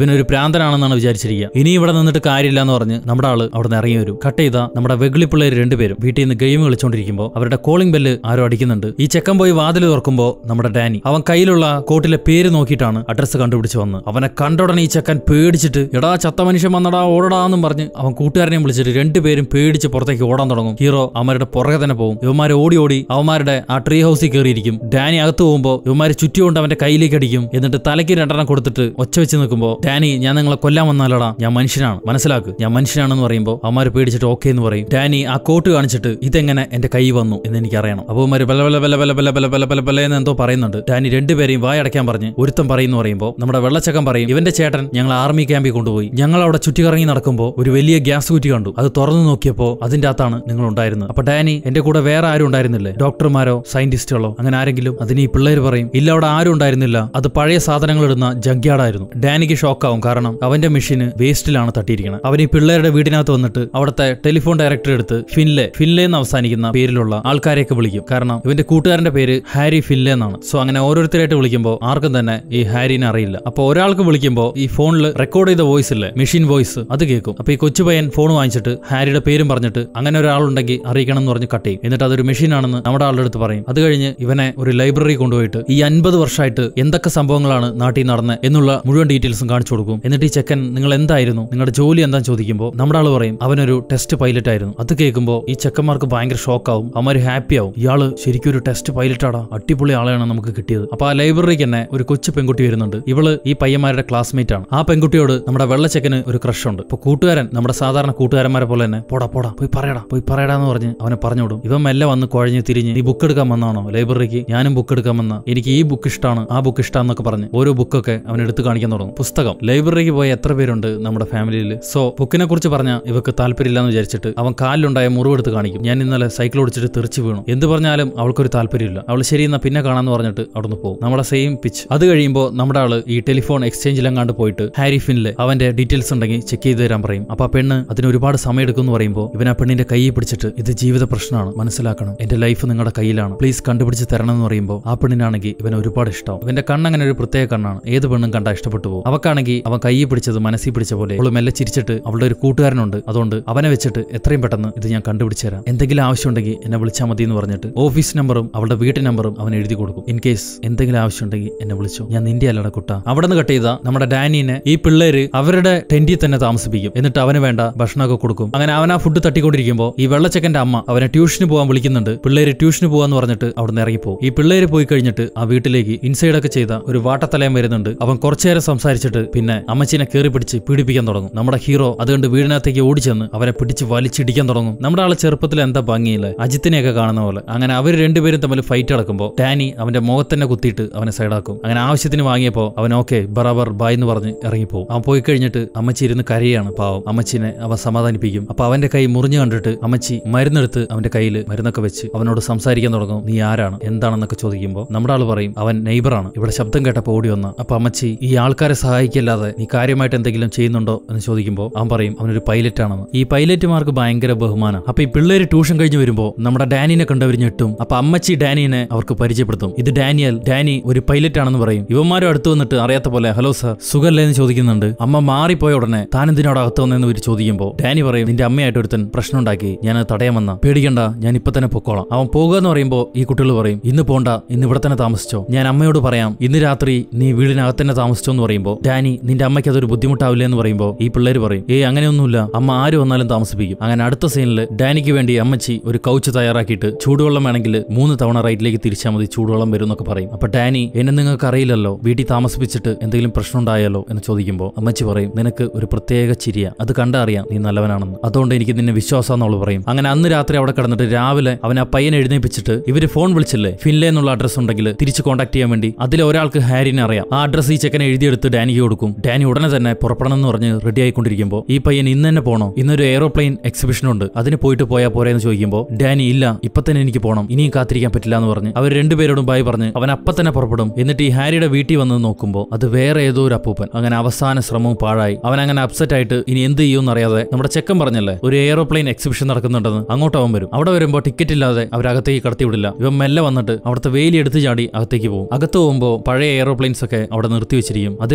ഇവനൊരു പ്രാന്തനാണെന്നാണ് വിചാരിച്ചിരിക്കുക ഇനി ഇവിടെ നിന്നിട്ട് കാര്യമില്ല എന്ന് പറഞ്ഞ് നമ്മുടെ ആള് അവിടെ നിന്ന് ഇറങ്ങി വരും കട്ട് ചെയ്ത നമ്മുടെ വെഗിളി പിള്ളേർ രണ്ടുപേരും വീട്ടിൽ നിന്ന് ഗെയിം കളിച്ചോണ്ടിരിക്കുമ്പോൾ അവരുടെ കോളിംഗ് ബെല്ല് ആരോ അടിക്കുന്നുണ്ട് ഈ ചെക്കൻ പോയി വാതിൽ തുറക്കുമ്പോൾ നമ്മുടെ ഡാനി അവൻ കയ്യിലുള്ള കോട്ടിലെ പേര് നോക്കിയിട്ടാണ് അഡ്രസ്സ് കണ്ടുപിടിച്ച് വന്ന് അവനെ കണ്ട ഉടനെ ഈ ചെക്കൻ പേടിച്ചിട്ട് എടാ ചത്ത മനുഷ്യൻ വന്നടാ ഓടടാ എന്നും പറഞ്ഞ് അവൻ കൂട്ടുകാരനെയും വിളിച്ചിട്ട് രണ്ടുപേരും പേടിച്ച് പുറത്തേക്ക് ഓടാൻ തുടങ്ങും ഹീറോ അവന്മാരുടെ പുറകെ തന്നെ പോകും ഇവന്മാർ ഓടി ഓടി അവന്മാരുടെ ആ ട്രീ ഹൗസിൽ കയറിയിരിക്കും ഡാനി അകത്ത് പോകുമ്പോൾ ഇവന്മാർ ചുറ്റിക്കൊണ്ട് അവന്റെ കയ്യിലേക്ക് അടിക്കും എന്നിട്ട് തലയ്ക്ക് രണ്ടെണ്ണം കൊടുത്തിട്ട് ഒച്ച വെച്ച് നിൽക്കുമ്പോൾ ഡാനി ഞാൻ നിങ്ങളെ കൊല്ലാൻ വന്നാലടാ ഞാൻ മനുഷ്യനാണ് മനസ്സിലാക്ക് ഞാൻ മനുഷ്യനാണെന്ന് പറയുമ്പോൾ അവന്മാർ പേടിച്ചിട്ട് ഓക്കെ എന്ന് പറയും ഡാനി ആ കോട്ട് കാണിച്ചിട്ട് ഇതെങ്ങനെ എന്റെ കൈ വന്നു എന്ന് എനിക്ക് അറിയണം അപ്പോൾ അവന്മാർ ബല ബല ബല ബല ബല ബല ബല ബല ബല എന്ന് എന്തോ പറയുന്നുണ്ട് ഡാനി രണ്ടുപേരെയും വായടയ്ക്കാൻ പറഞ്ഞ് ഒരുത്തം പറയുന്നു പറയുമ്പോൾ നമ്മുടെ വെള്ളച്ചക്കൻ പറയും ഇവന്റെ ചേട്ടൻ ഞങ്ങൾ ആർമി ക്യാമ്പിൽ കൊണ്ടുപോയി ഞങ്ങൾ അവിടെ ചുറ്റിക്കറങ്ങി നടക്കുമ്പോൾ ഒരു വലിയ ഗ്യാസ് കുറ്റി കണ്ടു അത് തുറന്നു നോക്കിയപ്പോൾ അതിന്റെ അകത്താണ് നിങ്ങൾ ഉണ്ടായിരുന്നത് അപ്പൊ ഡാനി എന്റെ കൂടെ വേറെ ആരും ഉണ്ടായിരുന്നില്ലേ ഡോക്ടർമാരോ സയന്റിസ്റ്റുകളോ അങ്ങനെ ആരെങ്കിലും അതിന് ഈ പിള്ളേർ പറയും ഇല്ല അവിടെ ആരും ഉണ്ടായിരുന്നില്ല അത് പഴയ സാധനങ്ങൾ ഇടുന്ന ജഗ്യാർഡായിരുന്നു ഡാനിക്ക് ഷോക്കാവും കാരണം അവന്റെ മെഷീന് വേസ്റ്റിലാണ് തട്ടിയിരിക്കുന്നത് അവൻ ഈ പിള്ളേരുടെ വീടിനകത്ത് വന്നിട്ട് അവിടുത്തെ ടെലിഫോൺ ഡയറക്ടർ എടുത്ത് ഫിൻലെ ഫിൻലെ എന്ന് അവസാനിക്കുന്ന പേരിലുള്ള ആൾക്കാരെയൊക്കെ വിളിക്കും കാരണം ഇവന്റെ കൂട്ടുകാരന്റെ പേര് ഹാരി ഫിൻലെ എന്നാണ് സോ അങ്ങനെ ഓരോരുത്തരായിട്ട് വിളിക്കുമ്പോൾ ആർക്കും തന്നെ ഈ ഹാരിനെ അറിയില്ല അപ്പൊ ഒരാൾക്ക് വിളിക്കുമ്പോൾ ഈ ഫോണിൽ റെക്കോർഡ് ചെയ്ത വോയിസ് ഇല്ലേ മെഷീൻ വോയിസ് അത് കേൾക്കും അപ്പൊ ഈ കൊച്ചു പയ്യൻ ഫോൺ വാങ്ങിച്ചിട്ട് ഹാരിയുടെ പേരും പറഞ്ഞിട്ട് അങ്ങനെ ഒരാളുണ്ടെങ്കിൽ അറിയിക്കണം എന്ന് പറഞ്ഞ് കട്ട് ചെയ്യും എന്നിട്ട് അതൊരു മെഷീൻ ആണെന്ന് നമ്മുടെ ആളുടെ അടുത്ത് പറയും അത് കഴിഞ്ഞ് ഇവനെ ഒരു ലൈബ്രറി കൊണ്ടുപോയിട്ട് ഈ അൻപത് വർഷമായിട്ട് എന്തൊക്കെ സംഭവങ്ങളാണ് നാട്ടിൽ നടന്നത് എന്നുള്ള മുഴുവൻ ഡീറ്റെയിൽസും കാണിച്ചു കൊടുക്കും എന്നിട്ട് ഈ ചെക്കൻ നിങ്ങൾ എന്തായിരുന്നു നിങ്ങളുടെ ജോലി എന്താന്ന് ചോദിക്കുമ്പോൾ നമ്മുടെ ആള് പറയും അവനൊരു ടെസ്റ്റ് പൈലറ്റ് ആയിരുന്നു അത് കേൾക്കുമ്പോൾ ഈ ചെക്കന്മാർക്ക് ഭയങ്കര ഷോക്കാവും അവന്മാർ ഹാപ്പി ആവും ഇയാള് ശരിക്കും ഒരു ടെസ്റ്റ് പൈലറ്റാടാ അടിപൊളി ആളെയാണ് നമുക്ക് കിട്ടിയത് അപ്പൊ ആ ലൈബ്രറിക്ക് തന്നെ ഒരു കൊച്ചു പെൺകുട്ടി വരുന്നുണ്ട് ഇവള് ഈ പയ്യന്മാരുടെ ക്ലാസ്മേറ്റ് ആണ് ആ പെൺകുട്ടിയോട് നമ്മുടെ വെള്ളച്ചെക്കന് ഒരു ക്രഷ് ഉണ്ട് ഇപ്പൊ കൂട്ടുകാരൻ നമ്മുടെ സാധാരണ കൂട്ടുകാരന്മാരെ പോലെ തന്നെ പോടാ പോടാ പോയി പറയടാ പോയി പറയടാ എന്ന് പറഞ്ഞ് അവനെ പറഞ്ഞുവിടും ഇവൻ മെല്ലെ വന്ന് കുഴഞ്ഞ് തിരിഞ്ഞ് ഈ ബുക്ക് എടുക്കാൻ വന്നാണോ ലൈബ്രറിക്ക് ഞാനും ബുക്ക് എടുക്കാൻ വന്ന എനിക്ക് ഈ ബുക്ക് ഇഷ്ടമാണ് ആ ബുക്ക് ഇഷ്ടമാണെന്നൊക്കെ പറഞ്ഞ് ഓരോ ബുക്കൊക്കെ അവൻ എടുത്ത് കാണിക്കാൻ തുടങ്ങും പുസ്തകം ലൈബ്രറിക്ക് പോയ എത്ര പേരുണ്ട് നമ്മുടെ ഫാമിലിയിൽ സോ ബുക്കിനെ കുറിച്ച് പറഞ്ഞ ഇവക്ക് താല്പര്യമില്ലാന്ന് വിചാരിച്ചിട്ട് അവൻ കാലിലുണ്ടായ മുറിവെടുത്ത് കാണിക്കും ഞാൻ ഇന്നലെ സൈക്കിൾ ഓടിച്ചിട്ട് തെറിച്ച് വീണു എന്ത് പറഞ്ഞാലും അവൾക്കൊരു താല്പര്യമില്ല അവൾ ശരി എന്നാ പിന്നെ കാണാന്ന് പറഞ്ഞിട്ട് അവിടുന്ന് പോകും നമ്മുടെ സെയിം പിച്ച് അത് കഴിയുമ്പോൾ നമ്മുടെ ആള് ഈ ടെലിഫോൺ എക്സ്ചേഞ്ചിലെങ്ങാണ്ട് പോയിട്ട് ഹാരി ഫിനിലെ അവന്റെ ഡീറ്റെയിൽസ് ഉണ്ടെങ്കിൽ ചെക്ക് ചെയ്ത് തരാൻ പറയും അപ്പൊ ആ പെണ്ണ് അതിന് ഒരുപാട് സമയം എടുക്കും എന്ന് പറയുമ്പോൾ ഇവൻ ആ പെണ്ണിന്റെ കൈ പിടിച്ചിട്ട് ഇത് ജീവിത പ്രശ്നമാണ് മനസ്സിലാക്കണം എന്റെ ലൈഫ് നിങ്ങളുടെ കയ്യിലാണ് പ്ലീസ് കണ്ടുപിടിച്ച് തരണം എന്ന് പറയുമ്പോൾ ആ പെണ്ണിനാണെങ്കിൽ ഇവൻ ഒരുപാട് ഇഷ്ടം ഇവന്റെ കണ്ണങ്ങനെ ഒരു പ്രത്യേക കണ്ണാണ് ഏത് പെണ്ണും കണ്ടാ ഇഷ്ടപ്പെട്ടു പോകും അവക്കാണെങ്കിൽ അവൻ കൈ പിടിച്ചത് മനസ്സിൽ പിടിച്ച പോലെ അവള് മെല്ലെ ചിരിച്ചിട്ട് അവളുടെ ഒരു കൂട്ടുകാരനുണ്ട് അതുകൊണ്ട് അവനെ വെച്ചിട്ട് എത്രയും പെട്ടെന്ന് ഇത് ഞാൻ കണ്ടുപിടിച്ചു തരാം എന്തെങ്കിലും ആവശ്യമുണ്ടെങ്കിൽ എന്നെ വിളിച്ചാൽ മതി എന്ന് പറഞ്ഞിട്ട് ഓഫീസ് നമ്പറും അവളുടെ വീട്ടു നമ്പറും അവൻ എഴുതി കൊടുക്കും ഇൻ കേസ് എന്തെങ്കിലും ആവശ്യമുണ്ടെങ്കിൽ എന്നെ വിളിച്ചോ ഞാൻ നിന്റെ അല്ലട കുട്ട അവിടെ നിന്ന് കട്ട് ചെയ്ത നമ്മുടെ ഡാനിനെ ഈ പിള്ളേര് അവരുടെ ടെന്റിൽ തന്നെ താമസിപ്പിക്കും എന്നിട്ട് അവന് വേണ്ട ഭക്ഷണമൊക്കെ കൊടുക്കും അങ്ങനെ അവൻ ആ ഫുഡ് തട്ടിക്കൊണ്ടിരിക്കുമ്പോൾ ഈ വെള്ളച്ചക്കന്റെ അമ്മ അവനെ ട്യൂഷന് പോകാൻ വിളിക്കുന്നുണ്ട് പിള്ളേര് ട്യൂഷന് പോകാന്ന് പറഞ്ഞിട്ട് അവിടെ നിന്ന് ഇറങ്ങിപ്പോകും ഈ പിള്ളേര് പോയി കഴിഞ്ഞിട്ട് ആ വീട്ടിലേക്ക് ഇൻസൈഡ് ഒക്കെ ചെയ്ത ഒരു വാട്ടത്തലയം വരുന്നുണ്ട് അവൻ കുറച്ചു നേരം സംസാരിച്ചിട്ട് പിന്നെ അമ്മച്ചിനെ കയറി പിടിച്ച് പീഡിപ്പിക്കാൻ തുടങ്ങും നമ്മുടെ ഹീറോ അതുകൊണ്ട് വീടിനകത്തേക്ക് ഓടിച്ചെന്ന് അവനെ പിടിച്ച് വലിച്ചിടിക്കാൻ തുടങ്ങും നമ്മുടെ ആള് ചെറുപ്പത്തിൽ എന്താ ഭംഗിയില്ലേ അജിത്തിനെയൊക്കെ കാണുന്ന പോലെ അങ്ങനെ അവർ രണ്ടുപേരും തമ്മിൽ ഫൈറ്റ് നടക്കുമ്പോൾ ഡാനി അവന്റെ മുഖത്തന്നെ കുത്തിയിട്ട് അവനെ സൈഡാക്കും അങ്ങനെ ആവശ്യത്തിന് വാങ്ങിയപ്പോൾ അവൻ ഓക്കെ ബറാബർ ബായ് എന്ന് പറഞ്ഞ് ഇറങ്ങിപ്പോവും അവൻ പോയി കഴിഞ്ഞിട്ട് അമ്മച്ചി ഇരുന്ന് കരയാണ് പാവം അമ്മച്ചിനെ അവൻ സമാധാനിപ്പിക്കും അപ്പൊ അവന്റെ കൈ മുറിഞ്ഞു കണ്ടിട്ട് അമ്മച്ചി മരുന്നെടുത്ത് അവന്റെ കയ്യിൽ മരുന്നൊക്കെ വെച്ച് അവനോട് സംസാരിക്കാൻ തുടങ്ങും നീ ആരാണ് എന്താണെന്നൊക്കെ ചോദിക്കുമ്പോൾ നമ്മുടെ ആള് പറയും അവൻ നെയ്ബറാണ് ഇവിടെ ശബ്ദം കേട്ടപ്പോൾ ഓടി വന്ന അപ്പൊ അമ്മച്ചി ഈ ആൾക്കാരെ സഹായിക്കല്ലാതെ നീ കാര്യമായിട്ട് എന്തെങ്കിലും ചെയ്യുന്നുണ്ടോ എന്ന് ചോദിക്കുമ്പോൾ അവൻ പറയും അവനൊരു പൈലറ്റ് ആണെന്ന് ഈ പൈലറ്റുമാർക്ക് ഭയങ്കര ബഹുമാനം അപ്പൊ ഈ പിള്ളേര് ട്യൂഷൻ കഴിഞ്ഞ് വരുമ്പോൾ നമ്മുടെ ഡാനിനെ കണ്ടവർ ഞെട്ടും അപ്പൊ അമ്മച്ചി ഡാനിനെ അവർക്ക് പരിചയപ്പെടുത്തും ഇത് ഡാനിയൽ ഡാനി ഒരു പൈലറ്റ് ആണെന്ന് പറയും ഇവന്മാരും അടുത്ത് വന്നിട്ട് അറിയാത്ത പോലെ ഹലോ സർ സുഖല്ലേ എന്ന് ചോദിക്കുന്നുണ്ട് അമ്മ മാറിപ്പോയ ഉടനെ താൻ എന്തിനോട് അകത്ത് വന്നെന്ന് ഇവർ ചോദിക്കുമ്പോൾ ഡാനി പറയും നിന്റെ അമ്മയായിട്ട് ഒരുത്തൻ പ്രശ്നം ഉണ്ടാക്കി ഞാൻ തടയാൻ വന്ന പേടിക്കണ്ട ഞാൻ ഇപ്പൊ തന്നെ പൊക്കോളാം അവൻ പോകുക എന്ന് പറയുമ്പോൾ ഈ കുട്ടികൾ പറയും ഇന്ന് പോണ്ട ഇന്ന് ഇവിടെ തന്നെ താമസിച്ചോ ഞാൻ അമ്മയോട് പറയാം ഇന്ന് രാത്രി നീ വീടിനകത്ത് തന്നെ താമസിച്ചോ എന്ന് പറയുമ്പോൾ ഡാനി നിന്റെ അമ്മയ്ക്ക് അതൊരു ബുദ്ധിമുട്ടാവില്ല എന്ന് പറയുമ്പോൾ ഈ പിള്ളേര് പറയും ഏ അങ്ങനെയൊന്നുമില്ല അമ്മ ആര് വന്നാലും താമസിപ്പിക്കും അങ്ങനെ അടുത്ത സീനിൽ ഡാനിക്ക് വേണ്ടി അമ്മച്ചി ഒരു കൗച്ച് തയ്യാറാക്കിയിട്ട് ചൂടുവെള്ളം വേണമെങ്കിൽ മൂന്ന് തവണ റൈറ്റിലേക്ക് തിരിച്ചാൽ മതി ചൂടുവെള്ളം വരും എന്നൊക്കെ പറയും അപ്പൊ ഡാനി എന്നെ നിങ്ങൾക്ക് അറിയില്ലല്ലോ വീട്ടിൽ താമസിപ്പിച്ചിട്ട് എന്തെങ്കിലും പ്രശ്നം ഉണ്ടായാലോ എന്ന് ചോദിക്കുമ്പോൾ അമ്മച്ചി പറയും നിനക്ക് ഒരു പ്രത്യേക ചിരിയ അത് കണ്ടറിയാം നീ നല്ലവനാണെന്ന് അതുകൊണ്ട് എനിക്ക് നിന്നെ വിശ്വാസം അവള് പറയും അങ്ങനെ അന്ന് രാത്രി അവിടെ കിടന്നിട്ട് രാവിലെ അവൻ ആ പയ്യനെ എഴുന്നേപ്പിച്ചിട്ട് ഇവര് ഫോൺ വിളിച്ചില്ലേ ഫിൻലെ എന്നുള്ള അഡ്രസ് ഉണ്ടെങ്കിൽ തിരിച്ച് കോൺടാക്ട് ചെയ്യാൻ വേണ്ടി അതിൽ ഒരാൾക്ക് ഹാരിനെ അറിയാം ആ അഡ്രസ് ഈ ചെക്കനെ എഴുതിയെടുത്ത് ഡാനിക്ക് കൊടുക്കും ഡാനി ഉടനെ തന്നെ പുറപ്പെടണം എന്ന് പറഞ്ഞ് റെഡി ആയിക്കൊണ്ടിരിക്കുമ്പോൾ ഈ പയ്യൻ ഇന്ന് തന്നെ പോണോ ഇന്നൊരു എയ്റോപ്ലെയിൻ എക്സിബിഷൻ ഉണ്ട് അതിന് പോയിട്ട് പോയാൽ പോരെ എന്ന് ചോദിക്കുമ്പോൾ ഡാനി ഇല്ല ഇപ്പൊ തന്നെ എനിക്ക് പോകണം ഇനിയും കാത്തിരിക്കാൻ പറ്റില്ല എന്ന് പറഞ്ഞ് അവർ രണ്ടുപേരോടും ബായ് പറഞ്ഞ് അവൻ അപ്പൊ തന്നെ പുറപ്പെടും എന്നിട്ട് ഈ ഹാരിയുടെ വീട്ടിൽ വന്ന് നോക്കുമ്പോൾ അത് വേറെ ഏതോ ഒരു അപ്പൂപ്പൻ അങ്ങനെ അവസാന ശ്രമവും പാഴായി അവൻ അങ്ങനെ അപ്സെറ്റ് ആയിട്ട് ഇനി എന്ത് ചെയ്യുമെന്ന് അറിയാതെ നമ്മുടെ ചെക്കൻ പറഞ്ഞല്ലേ ഒരു എയ്റോപ്ലെയിൻ എക്സിബിഷൻ നടക്കുന്നുണ്ടെന്ന് അങ്ങോട്ട് അവൻ വരും അവിടെ വരുമ്പോൾ ടിക്കറ്റ് ഇല്ലാതെ അവരകത്തേക്ക് കടത്തിവിടില്ല ഇവൻ മെല്ലെ വന്നിട്ട് അവിടുത്തെ വേലി എടുത്ത് ചാടി അകത്തേക്ക് പോകും അകത്ത് പോകുമ്പോൾ പഴയ എയ്റോപ്ലെയിൻസ് ഒക്കെ അവിടെ നിർത്തി വെച്ചിരിക്കും അതിലൊരെണ്ണം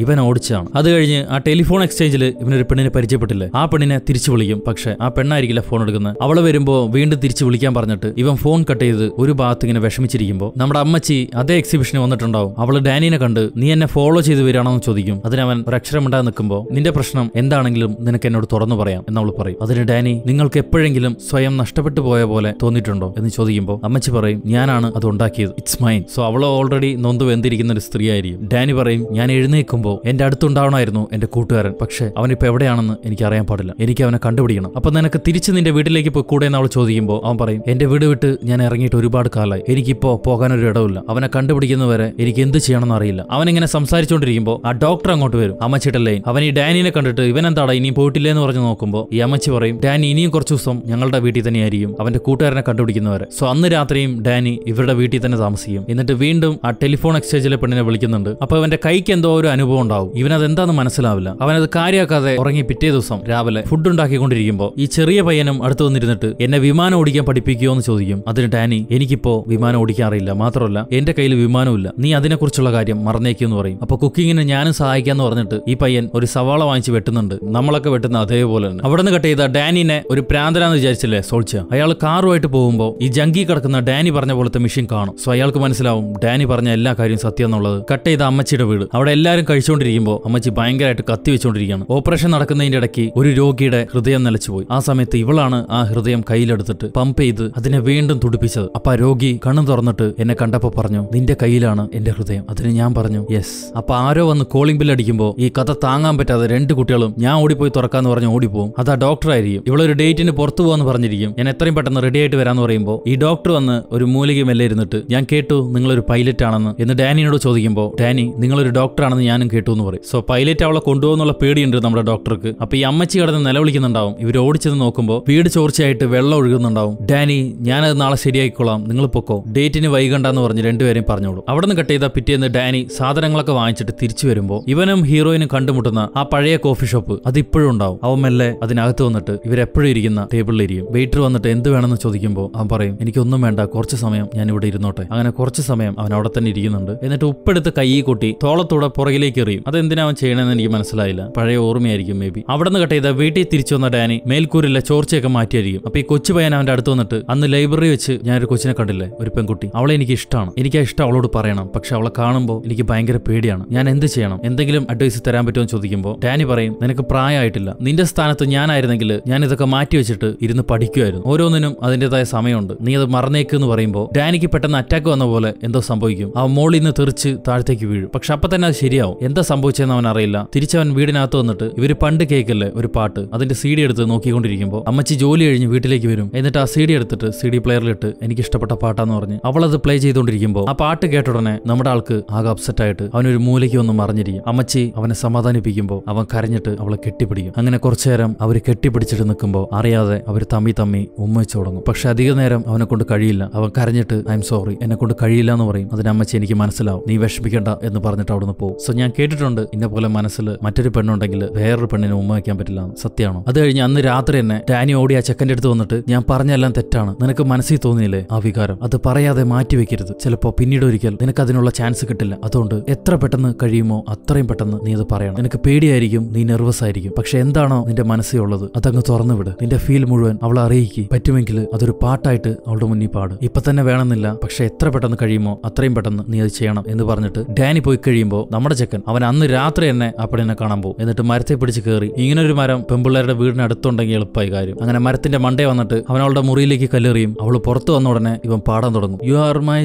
ഇവൻ ഓടിച്ചതാണ് അത് കഴിഞ്ഞ് ആ ടെലിഫോൺ എക്സ്ചേഞ്ചിൽ ഇവനൊരു പെണ്ണിനെ പരിചയപ്പെട്ടില്ലേ ആ പെണ്ണിനെ തിരിച്ചു വിളിക്കും പക്ഷെ ആ പെണ്ണായിരിക്കില്ല ഫോൺ എടുക്കുന്നത് അവള് വരുമ്പോ വീണ്ടും തിരിച്ചു വിളിക്കാൻ പറഞ്ഞിട്ട് ഇവൻ ഫോൺ കട്ട് ചെയ്ത് ഒരു ഭാഗത്ത് ഇങ്ങനെ വിഷമിച്ചിരിക്കുമ്പോൾ നമ്മുടെ അമ്മച്ചി അതേ എക്സിബിഷന് വന്നിട്ടുണ്ടാവും അവള് ഡാനിനെ കണ്ട് നീ എന്നെ ഫോളോ ചെയ്ത് വരികയാണെന്ന് ചോദിക്കും അതിനവൻ ഒരക്ഷരം ഉണ്ടാ നിൽക്കുമ്പോൾ നിന്റെ പ്രശ്നം എന്താണെങ്കിലും നിനക്ക് എന്നോട് തുറന്നു പറയാം എന്നവൾ പറയും അതിന് ഡാനി നിങ്ങൾക്ക് എപ്പോഴെങ്കിലും സ്വയം നഷ്ടപ്പെട്ടു പോയ പോലെ തോന്നിയിട്ടുണ്ടോ എന്ന് ചോദിക്കുമ്പോൾ അമ്മച്ചി പറയും ഞാനാണ് അത് ഉണ്ടാക്കിയത് ഇറ്റ്സ് മൈൻ സോ അവൾ ഓൾറെഡി നൊന്ത് വെന്തിരിക്കുന്ന ഒരു സ്ത്രീ ആയിരിക്കും ഡാനി പറയും ഞാൻ എഴുന്നേൽക്കുമ്പോൾ എന്റെ അടുത്തുണ്ടാവണമായിരുന്നു എന്റെ കൂട്ടുകാരൻ പക്ഷേ അവനിപ്പോ എവിടെയാണെന്ന് എനിക്ക് അറിയാൻ പാടില്ല എനിക്ക് അവനെ കണ്ടുപിടിക്കണം അപ്പൊ നിനക്ക് തിരിച്ച് നിന്റെ വീട്ടിലേക്ക് പോയി കൂടെ എന്ന് അവൾ ചോദിക്കുമ്പോൾ അവൻ പറയും എന്റെ വീട് വിട്ട് ഞാൻ ഇറങ്ങിയിട്ട് ഒരുപാട് കാലമായി എനിക്കിപ്പോ പോകാനൊരു ഇടവില്ല അവനെ കണ്ടുപിടിക്കുന്നവരെ എനിക്ക് എന്ത് ചെയ്യണമെന്ന് അറിയില്ല അവനിങ്ങനെ സംസാരിച്ചുകൊണ്ടിരിക്കുമ്പോൾ ആ ഡോക്ടർ അങ്ങോട്ട് വരും അമ്മച്ചിയുടെ ലൈൻ അവൻ ഈ ഡാനിനെ കണ്ടിട്ട് ഇവൻ എന്താടാ ഇനിയും പോയിട്ടില്ലേ എന്ന് പറഞ്ഞ് നോക്കുമ്പോൾ ഈ അമ്മച്ചി പറയും ഡാനി ഇനിയും കുറച്ച് ദിവസം ഞങ്ങളുടെ വീട്ടിൽ തന്നെയായിരിക്കും അവന്റെ കൂട്ടുകാരനെ കണ്ടുപിടിക്കുന്നവരെ സോ അന്ന് രാത്രിയും ഡാനി ഇവരുടെ വീട്ടിൽ തന്നെ താമസിക്കും എന്നിട്ട് വീണ്ടും ആ ടെലിഫോൺ എക്സ്ചേഞ്ചിലെ പെണ്ണിനെ വിളിക്കുന്നുണ്ട് അപ്പൊ അവന്റെ കൈക്ക് എന്തോ ഒരു അനുഭവം ഉണ്ടാവും ഇവനത് എന്താന്ന് മനസ്സിലാവില്ല അവനത് കാര്യമാക്കാതെ ഉറങ്ങി പിറ്റേ ദിവസം രാവിലെ ഫുഡ് ഉണ്ടാക്കിക്കൊണ്ടിരിക്കുമ്പോൾ ഈ ചെറിയ പയ്യനും അടുത്ത് വന്നിരുന്നിട്ട് എന്നെ വിമാനം ഓടിക്കാൻ പഠിപ്പിക്കുമോ എന്ന് ചോദിക്കും അതിന് ഡാനി എനിക്കിപ്പോ വിമാനം ഓടിക്കാൻ അറിയില്ല മാത്രമല്ല എന്റെ കയ്യിൽ വിമാനമില്ല നീ അതിനെക്കുറിച്ചുള്ള കാര്യം മറന്നേക്കെന്ന് പറയും അപ്പൊ കുക്കിങ്ങിന് ഞാനും സഹായിക്കാന്ന് പറഞ്ഞിട്ട് ഈ പയ്യൻ ഒരു സവാള വാങ്ങിച്ച് വെട്ടുന്നുണ്ട് നമ്മളൊക്കെ വെട്ടുന്ന അതേപോലെ തന്നെ അവിടെ നിന്ന് കട്ട് ചെയ്ത ഡാനിനെ ഒരു പ്രാന്തരാന്ന് വിചാരിച്ചില്ലേ സോൾച്ച അയാൾ കാറുമായിട്ട് പോകുമ്പോൾ ഈ ജങ്കി കിടക്കുന്ന ഡാനി പറഞ്ഞ പോലത്തെ മെഷീൻ കാണും സോ അയാൾക്ക് മനസ്സിലാവും ഡാനി പറഞ്ഞ എല്ലാ കാര്യവും സത്യം എന്നുള്ളത് കട്ട് ചെയ്ത അമ്മച്ചിയുടെ വീട് അവിടെ എല്ലാവരും കഴിച്ചുകൊണ്ടിരിക്കുമ്പോൾ അമ്മച്ചി ഭയങ്കരമായിട്ട് കത്തി വെച്ചുകൊണ്ടിരിക്കുകയാണ് ഓപ്പറേഷൻ നടക്കുന്നതിന്റെ ഇടയ്ക്ക് ഒരു രോഗിയുടെ ഹൃദയം നിലച്ചുപോയി ആ സമയത്ത് ഇവളാണ് ആ ഹൃദയം കയ്യിലെടുത്തിട്ട് പമ്പ് ചെയ്ത് അതിനെ വീണ്ടും തുടിപ്പിച്ചത് അപ്പൊ ആ രോഗി കണ്ണും തുറന്നിട്ട് എന്നെ കണ്ടപ്പോ പറഞ്ഞു നിന്റെ കയ്യിലാണ് എന്റെ ഹൃദയം അതിന് ഞാൻ പറഞ്ഞു യെസ് അപ്പൊ ആരോ വന്ന് കോളിംഗ് ബിൽ അടിക്കുമ്പോൾ ഈ കഥ താങ്ങാൻ പറ്റാതെ രണ്ട് കുട്ടികളും ഞാൻ ഓടിപ്പോയി തുറക്കാന്ന് പറഞ്ഞ് ഓടിപ്പോവും അത് ആ ഡോക്ടർ ആയിരിക്കും ഇവളൊരു ഡേറ്റിന് പുറത്തു പോകാന്ന് പറഞ്ഞിരിക്കും ഞാൻ എത്രയും പെട്ടെന്ന് റെഡി ആയിട്ട് വരാന്ന് പറയുമ്പോൾ ഈ ഡോക്ടർ വന്ന് ഒരു മൂലിക മെല്ലെ ഇരുന്നിട്ട് ഞാൻ കേട്ടു നിങ്ങളൊരു പൈലറ്റ് ആണെന്ന് എന്ന് ഡാനിയോട് ചോദിക്കുമ്പോൾ ഡാനി നിങ്ങളൊരു ഡോക്ടർ ആണെന്ന് ഞാനും കേട്ടു എന്ന് പറയും സോ പൈലറ്റ് അവളെ കൊണ്ടുപോകുന്നുള്ള പേടിയുണ്ട് നമ്മുടെ ഡോക്ടർക്ക് അപ്പൊ ഈ അമ്മച്ചി കിടന്ന് നിലവിളിക്കുന്നുണ്ടാവും ഇവർ ഓടിച്ചെന്ന് നോക്കുമ്പോൾ വീട് ചോർച്ചയായിട്ട് വെള്ളം ഒഴുകുന്നുണ്ടാവും ഡാനി ഞാനത് നാളെ ശരിയാക്കിക്കോളാം നിങ്ങൾ പൊക്കോ ഡേറ്റിന് വൈകണ്ടെന്ന് പറഞ്ഞ് രണ്ടുപേരെയും പറഞ്ഞോളൂ അവിടെ നിന്ന് കട്ട് ചെയ്ത പിറ്റേന്ന് ഡാനി സാധനങ്ങളൊക്കെ വാങ്ങിച്ചിട്ട് തിരിച്ചു വരുമ്പോൾ ഇവനും ഹീറോയിനും കണ്ടുമുട്ടുന്ന ആ പഴയ കോഫി ഷോപ്പ് അത് ഇപ്പോഴും ഉണ്ടാവും അവൻ മെല്ലെ അതിനകത്ത് വന്നിട്ട് ഇവരെപ്പോഴും ഇരിക്കുന്ന ടേബിളിലിരിക്കും വെയിറ്റർ വന്നിട്ട് എന്ത് വേണമെന്ന് ചോദിക്കുമ്പോൾ അവൻ പറയും എനിക്കൊന്നും വേണ്ട കുറച്ച് സമയം ഞാൻ ഇവിടെ ഇരുന്നോട്ടെ അങ്ങനെ കുറച്ച് സമയം അവൻ അവിടെ തന്നെ ഇരിക്കുന്നുണ്ട് എന്നിട്ട് ഉപ്പെടുത്ത് കൈയിൽ കൊട്ടി തോളത്തൂടെ പുറകിലേക്ക് എറിയും അതെന്തിനാ അവൻ ചെയ്യണമെന്ന് എനിക്ക് മനസ്സിലായില്ല പഴയ ഓർമ്മയായിരിക്കും മേ ബി അവിടെ നിന്ന് കട്ട് ചെയ്ത വീട്ടിൽ തിരിച്ചു വന്ന ഡാനി മേൽക്കൂരിലെ ചോർച്ചയൊക്കെ മാറ്റിയായിരിക്കും അപ്പൊ ഈ കൊച്ചു പയ്യൻ അവന്റെ അടുത്ത് വന്നിട്ട് അന്ന് ലൈബ്രറി വെച്ച് ഞാനൊരു കൊച്ചിനെ കണ്ടില്ലേ ഒരു പെൺകുട്ടി അവളെ എനിക്ക് ഇഷ്ടമാണ് എനിക്ക് ആ ഇഷ്ടം അവളോട് പറയണം പക്ഷെ അവളെ കാണുമ്പോൾ എനിക്ക് ഭയങ്കര പേടിയാണ് ഞാൻ എന്ത് ചെയ്യണം എന്തെങ്കിലും അഡ്വൈസ് തരാൻ പറ്റുമോ എന്ന് ചോദിക്കുമ്പോൾ ഡാനി പറയും നിനക്ക് പ്രായമായിട്ടില്ല നിന്റെ സ്ഥാനത്ത് ഞാനായിരുന്നെങ്കിൽ ഞാൻ ഇതൊക്കെ മാറ്റി വെച്ചിട്ട് ഇരുന്ന് പഠിക്കുമായിരുന്നു ഓരോന്നിനും അതിൻ്റെതായ സമയമുണ്ട് നീ അത് മറന്നേക്ക് എന്ന് പറയുമ്പോൾ ഡാനിക്ക് പെട്ടെന്ന് അറ്റാക്ക് വന്ന പോലെ എന്തോ സംഭവിക്കും ആ മോളിൽ നിന്ന് തെറിച്ച് താഴത്തേക്ക് വീഴും പക്ഷെ അപ്പൊ തന്നെ അത് ശരിയാവും എന്താ സംഭവിച്ചതെന്ന് അവൻ അറിയില്ല തിരിച്ചവൻ വീടിനകത്ത് വന്നിട്ട് ഇവര് പണ്ട് കേൾക്കല്ലേ ഒരു പാട്ട് അതിന്റെ സി ഡി എടുത്ത് നോക്കിക്കൊണ്ടിരിക്കുമ്പോൾ അമ്മച്ചി ജോലി കഴിഞ്ഞ് വീട്ടിലേക്ക് വരും എന്നിട്ട് ആ സി ഡി എടുത്തിട്ട് സി ഡി പ്ലെയറിലിട്ട് എനിക്ക് ഇഷ്ടപ്പെട്ട പാട്ടാന്ന് പറഞ്ഞ് അവളത് പ്ലേ ചെയ്തുകൊണ്ടിരിക്കുമ്പോൾ ആ പാട്ട് കേട്ട ഉടനെ നമ്മുടെ ആൾക്ക് ആകെ അപ്സെറ്റ് ആയിട്ട് അവനൊരു മൂലയ്ക്ക് ഒന്ന് മറിഞ്ഞിരിക്കും അമ്മച്ചി അവനെ സമാധാനിപ്പിക്കുമ്പോൾ അവൻ കരഞ്ഞിട്ട് അവളെ കെട്ടിപ്പിടിക്കും അങ്ങനെ കുറച്ചു നേരം അവർ കെട്ടിപ്പിടിച്ചിട്ട് നിൽക്കുമ്പോൾ അറിയാതെ അവർ തമ്മി തമ്മി ഉമ്മച്ചു തുടങ്ങും പക്ഷെ അധിക നേരം അവനെ കൊണ്ട് കഴിയില്ല അവൻ കരഞ്ഞിട്ട് ഐ എം സോറി എന്നെ കൊണ്ട് കഴിയില്ല എന്ന് പറയും അതിന് അമ്മച്ചി എനിക്ക് മനസ്സിലാവും നീ വിഷമിക്കണ്ട എന്ന് പറഞ്ഞിട്ട് അവിടുന്ന് പോകും സോ ഞാൻ കേട്ടിട്ടുണ്ട് ഇന്നെ പോലെ മനസ്സിൽ മറ്റൊരു പെണ്ണുണ്ടെങ്കിൽ വേറൊരു പെണ്ണിനെ ഉമ്മ വയ്ക്കാൻ പറ്റില്ല എന്ന്. സത്യമാണോ അത് കഴിഞ്ഞ് അന്ന് രാത്രി തന്നെ ഡാനി ഓടി ആ ചെക്കൻ്റെ അടുത്ത് വന്നിട്ട് ഞാൻ പറഞ്ഞെല്ലാം തെറ്റാണ് നിനക്ക് മനസ്സിൽ തോന്നിയില്ലേ ആ വികാരം അത് പറയാതെ മാറ്റി വെക്കരുത് ചിലപ്പോ പിന്നീട് ഒരിക്കൽ നിനക്ക് അതിനുള്ള ചാൻസ് കിട്ടില്ല അതുകൊണ്ട് എത്ര പെട്ടെന്ന് കഴിയുമോ അത്രയും പെട്ടെന്ന് നീ അത് പറയണം നിനക്ക് പേടിയായിരിക്കും നീ നെർവസ് ആയിരിക്കും പക്ഷെ എന്താണോ നിന്റെ മനസ്സിൽ ഉള്ളത് അതങ്ങ് തുറന്നു വിട് നിന്റെ ഫീൽ മുഴുവൻ അവളെ അറിയിക്കുക പറ്റുമെങ്കിൽ അതൊരു പാട്ടായിട്ട് അവളുടെ മുന്നിൽ പാട് ഇപ്പൊ തന്നെ വേണമെന്നില്ല പക്ഷെ എത്ര പെട്ടെന്ന് കഴിയുമോ അത്രയും പെട്ടെന്ന് നീ അത് ചെയ്യണം എന്ന് പറഞ്ഞിട്ട് ഡാനി പോയി കഴിയുമ്പോൾ നമ്മുടെ ചെക്കൻ അവൻ അന്ന് രാത്രി തന്നെ ആ പെണ്ണിനെ കാണാൻ പോകും എന്നിട്ട് മരത്തെ പിടിച്ച് കയറി ഇങ്ങനെ ഒരു മരം പെമ്പിള്ളേരുടെ വീടിന് അടുത്തുണ്ടെങ്കിൽ എളുപ്പമായി കാര്യം അങ്ങനെ മരത്തിന്റെ മണ്ടേ വന്നിട്ട് അവൻ അവളുടെ മുറിയിലേക്ക് കല്ലെറിയും അവൾ പുറത്തു വന്ന ഉടനെ ഇവൻ പാടാൻ തുടങ്ങും you are my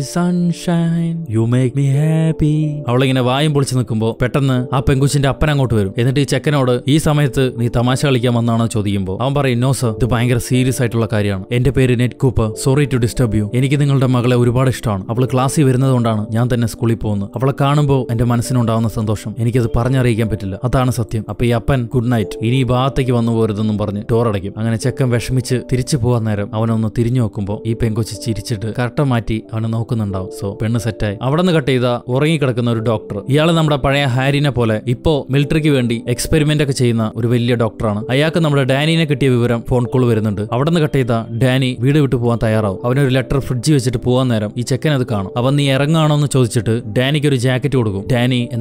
sunshine you make me happy അവളിങ്ങനെ വായും പൊളിച്ച് നിൽക്കുമ്പോൾ പെട്ടെന്ന് ആ പെങ്കുച്ചിന്റെ അപ്പൻ അങ്ങോട്ട് വരും എന്നിട്ട് ഈ ചെക്കനോട് ഈ സമയത്ത് നീ തമാശ കളിക്കാൻ വന്നാണോ ചോദിക്കുമ്പോൾ അവൻ പറയും നോ സർ ഇത് ഭയങ്കര സീരിയസ് ആയിട്ടുള്ള കാര്യമാണ് എന്റെ പേര് Nat Cooper sorry to disturb you എനിക്ക് നിങ്ങളുടെ മകളെ ഒരുപാട് ഇഷ്ടമാണ് അവൾ ക്ലാസ്സിൽ വരുന്നത് കൊണ്ടാണ് ഞാൻ തന്നെ സ്കൂളിൽ പോകുന്നത് അവളെ കാണുമ്പോൾ എന്റെ മനസ്സിനുണ്ടാവുന്ന സന്തോഷം എനിക്കത് പറഞ്ഞറിയിക്കാൻ പറ്റില്ല അതാണ് സത്യം അപ്പൊ ഈ അപ്പൻ ഗുഡ് നൈറ്റ് ഇനി ഈ ഭാഗത്തേക്ക് വന്നു പോരുതെന്നും പറഞ്ഞ് ഡോർ അടയ്ക്കും അങ്ങനെ ചെക്കൻ വിഷമിച്ച് തിരിച്ചു പോകാൻ നേരം അവനൊന്ന് തിരിഞ്ഞു നോക്കുമ്പോൾ ഈ പെങ്കൊച്ച് ചിരിച്ചിട്ട് കറക്റ്റ് മാറ്റി അവനെ നോക്കുന്നുണ്ടാവും സോ പെണ്ണ് സെറ്റായി അവിടെ നിന്ന് കട്ട് ചെയ്ത ഉറങ്ങിക്കിടക്കുന്ന ഒരു ഡോക്ടർ ഇയാൾ നമ്മുടെ പഴയ ഹാരിനെ പോലെ ഇപ്പോ മിലിറ്ററിക്ക് വേണ്ടി എക്സ്പെരിമെന്റ് ഒക്കെ ചെയ്യുന്ന ഒരു വലിയ ഡോക്ടറാണ് അയാൾക്ക് നമ്മുടെ ഡാനിനെ കിട്ടിയ വിവരം ഫോൺ കോൾ വരുന്നുണ്ട് അവിടെ നിന്ന് കട്ട് ചെയ്ത ഡാനി വീട് വിട്ടു പോകാൻ തയ്യാറാവും അവനൊരു ലെറ്റർ ഫ്രിഡ്ജ് വെച്ചിട്ട് പോകാൻ നേരം ഈ ചെക്കൻ അത് കാണും അവൻ നീ ഇറങ്ങാണോ എന്ന് ചോദിച്ചിട്ട് ഡാനിക്ക് ഒരു ജാക്കറ്റ് കൊടുക്കും ഡാനി എന്നാ പിന്നെ അവസാനം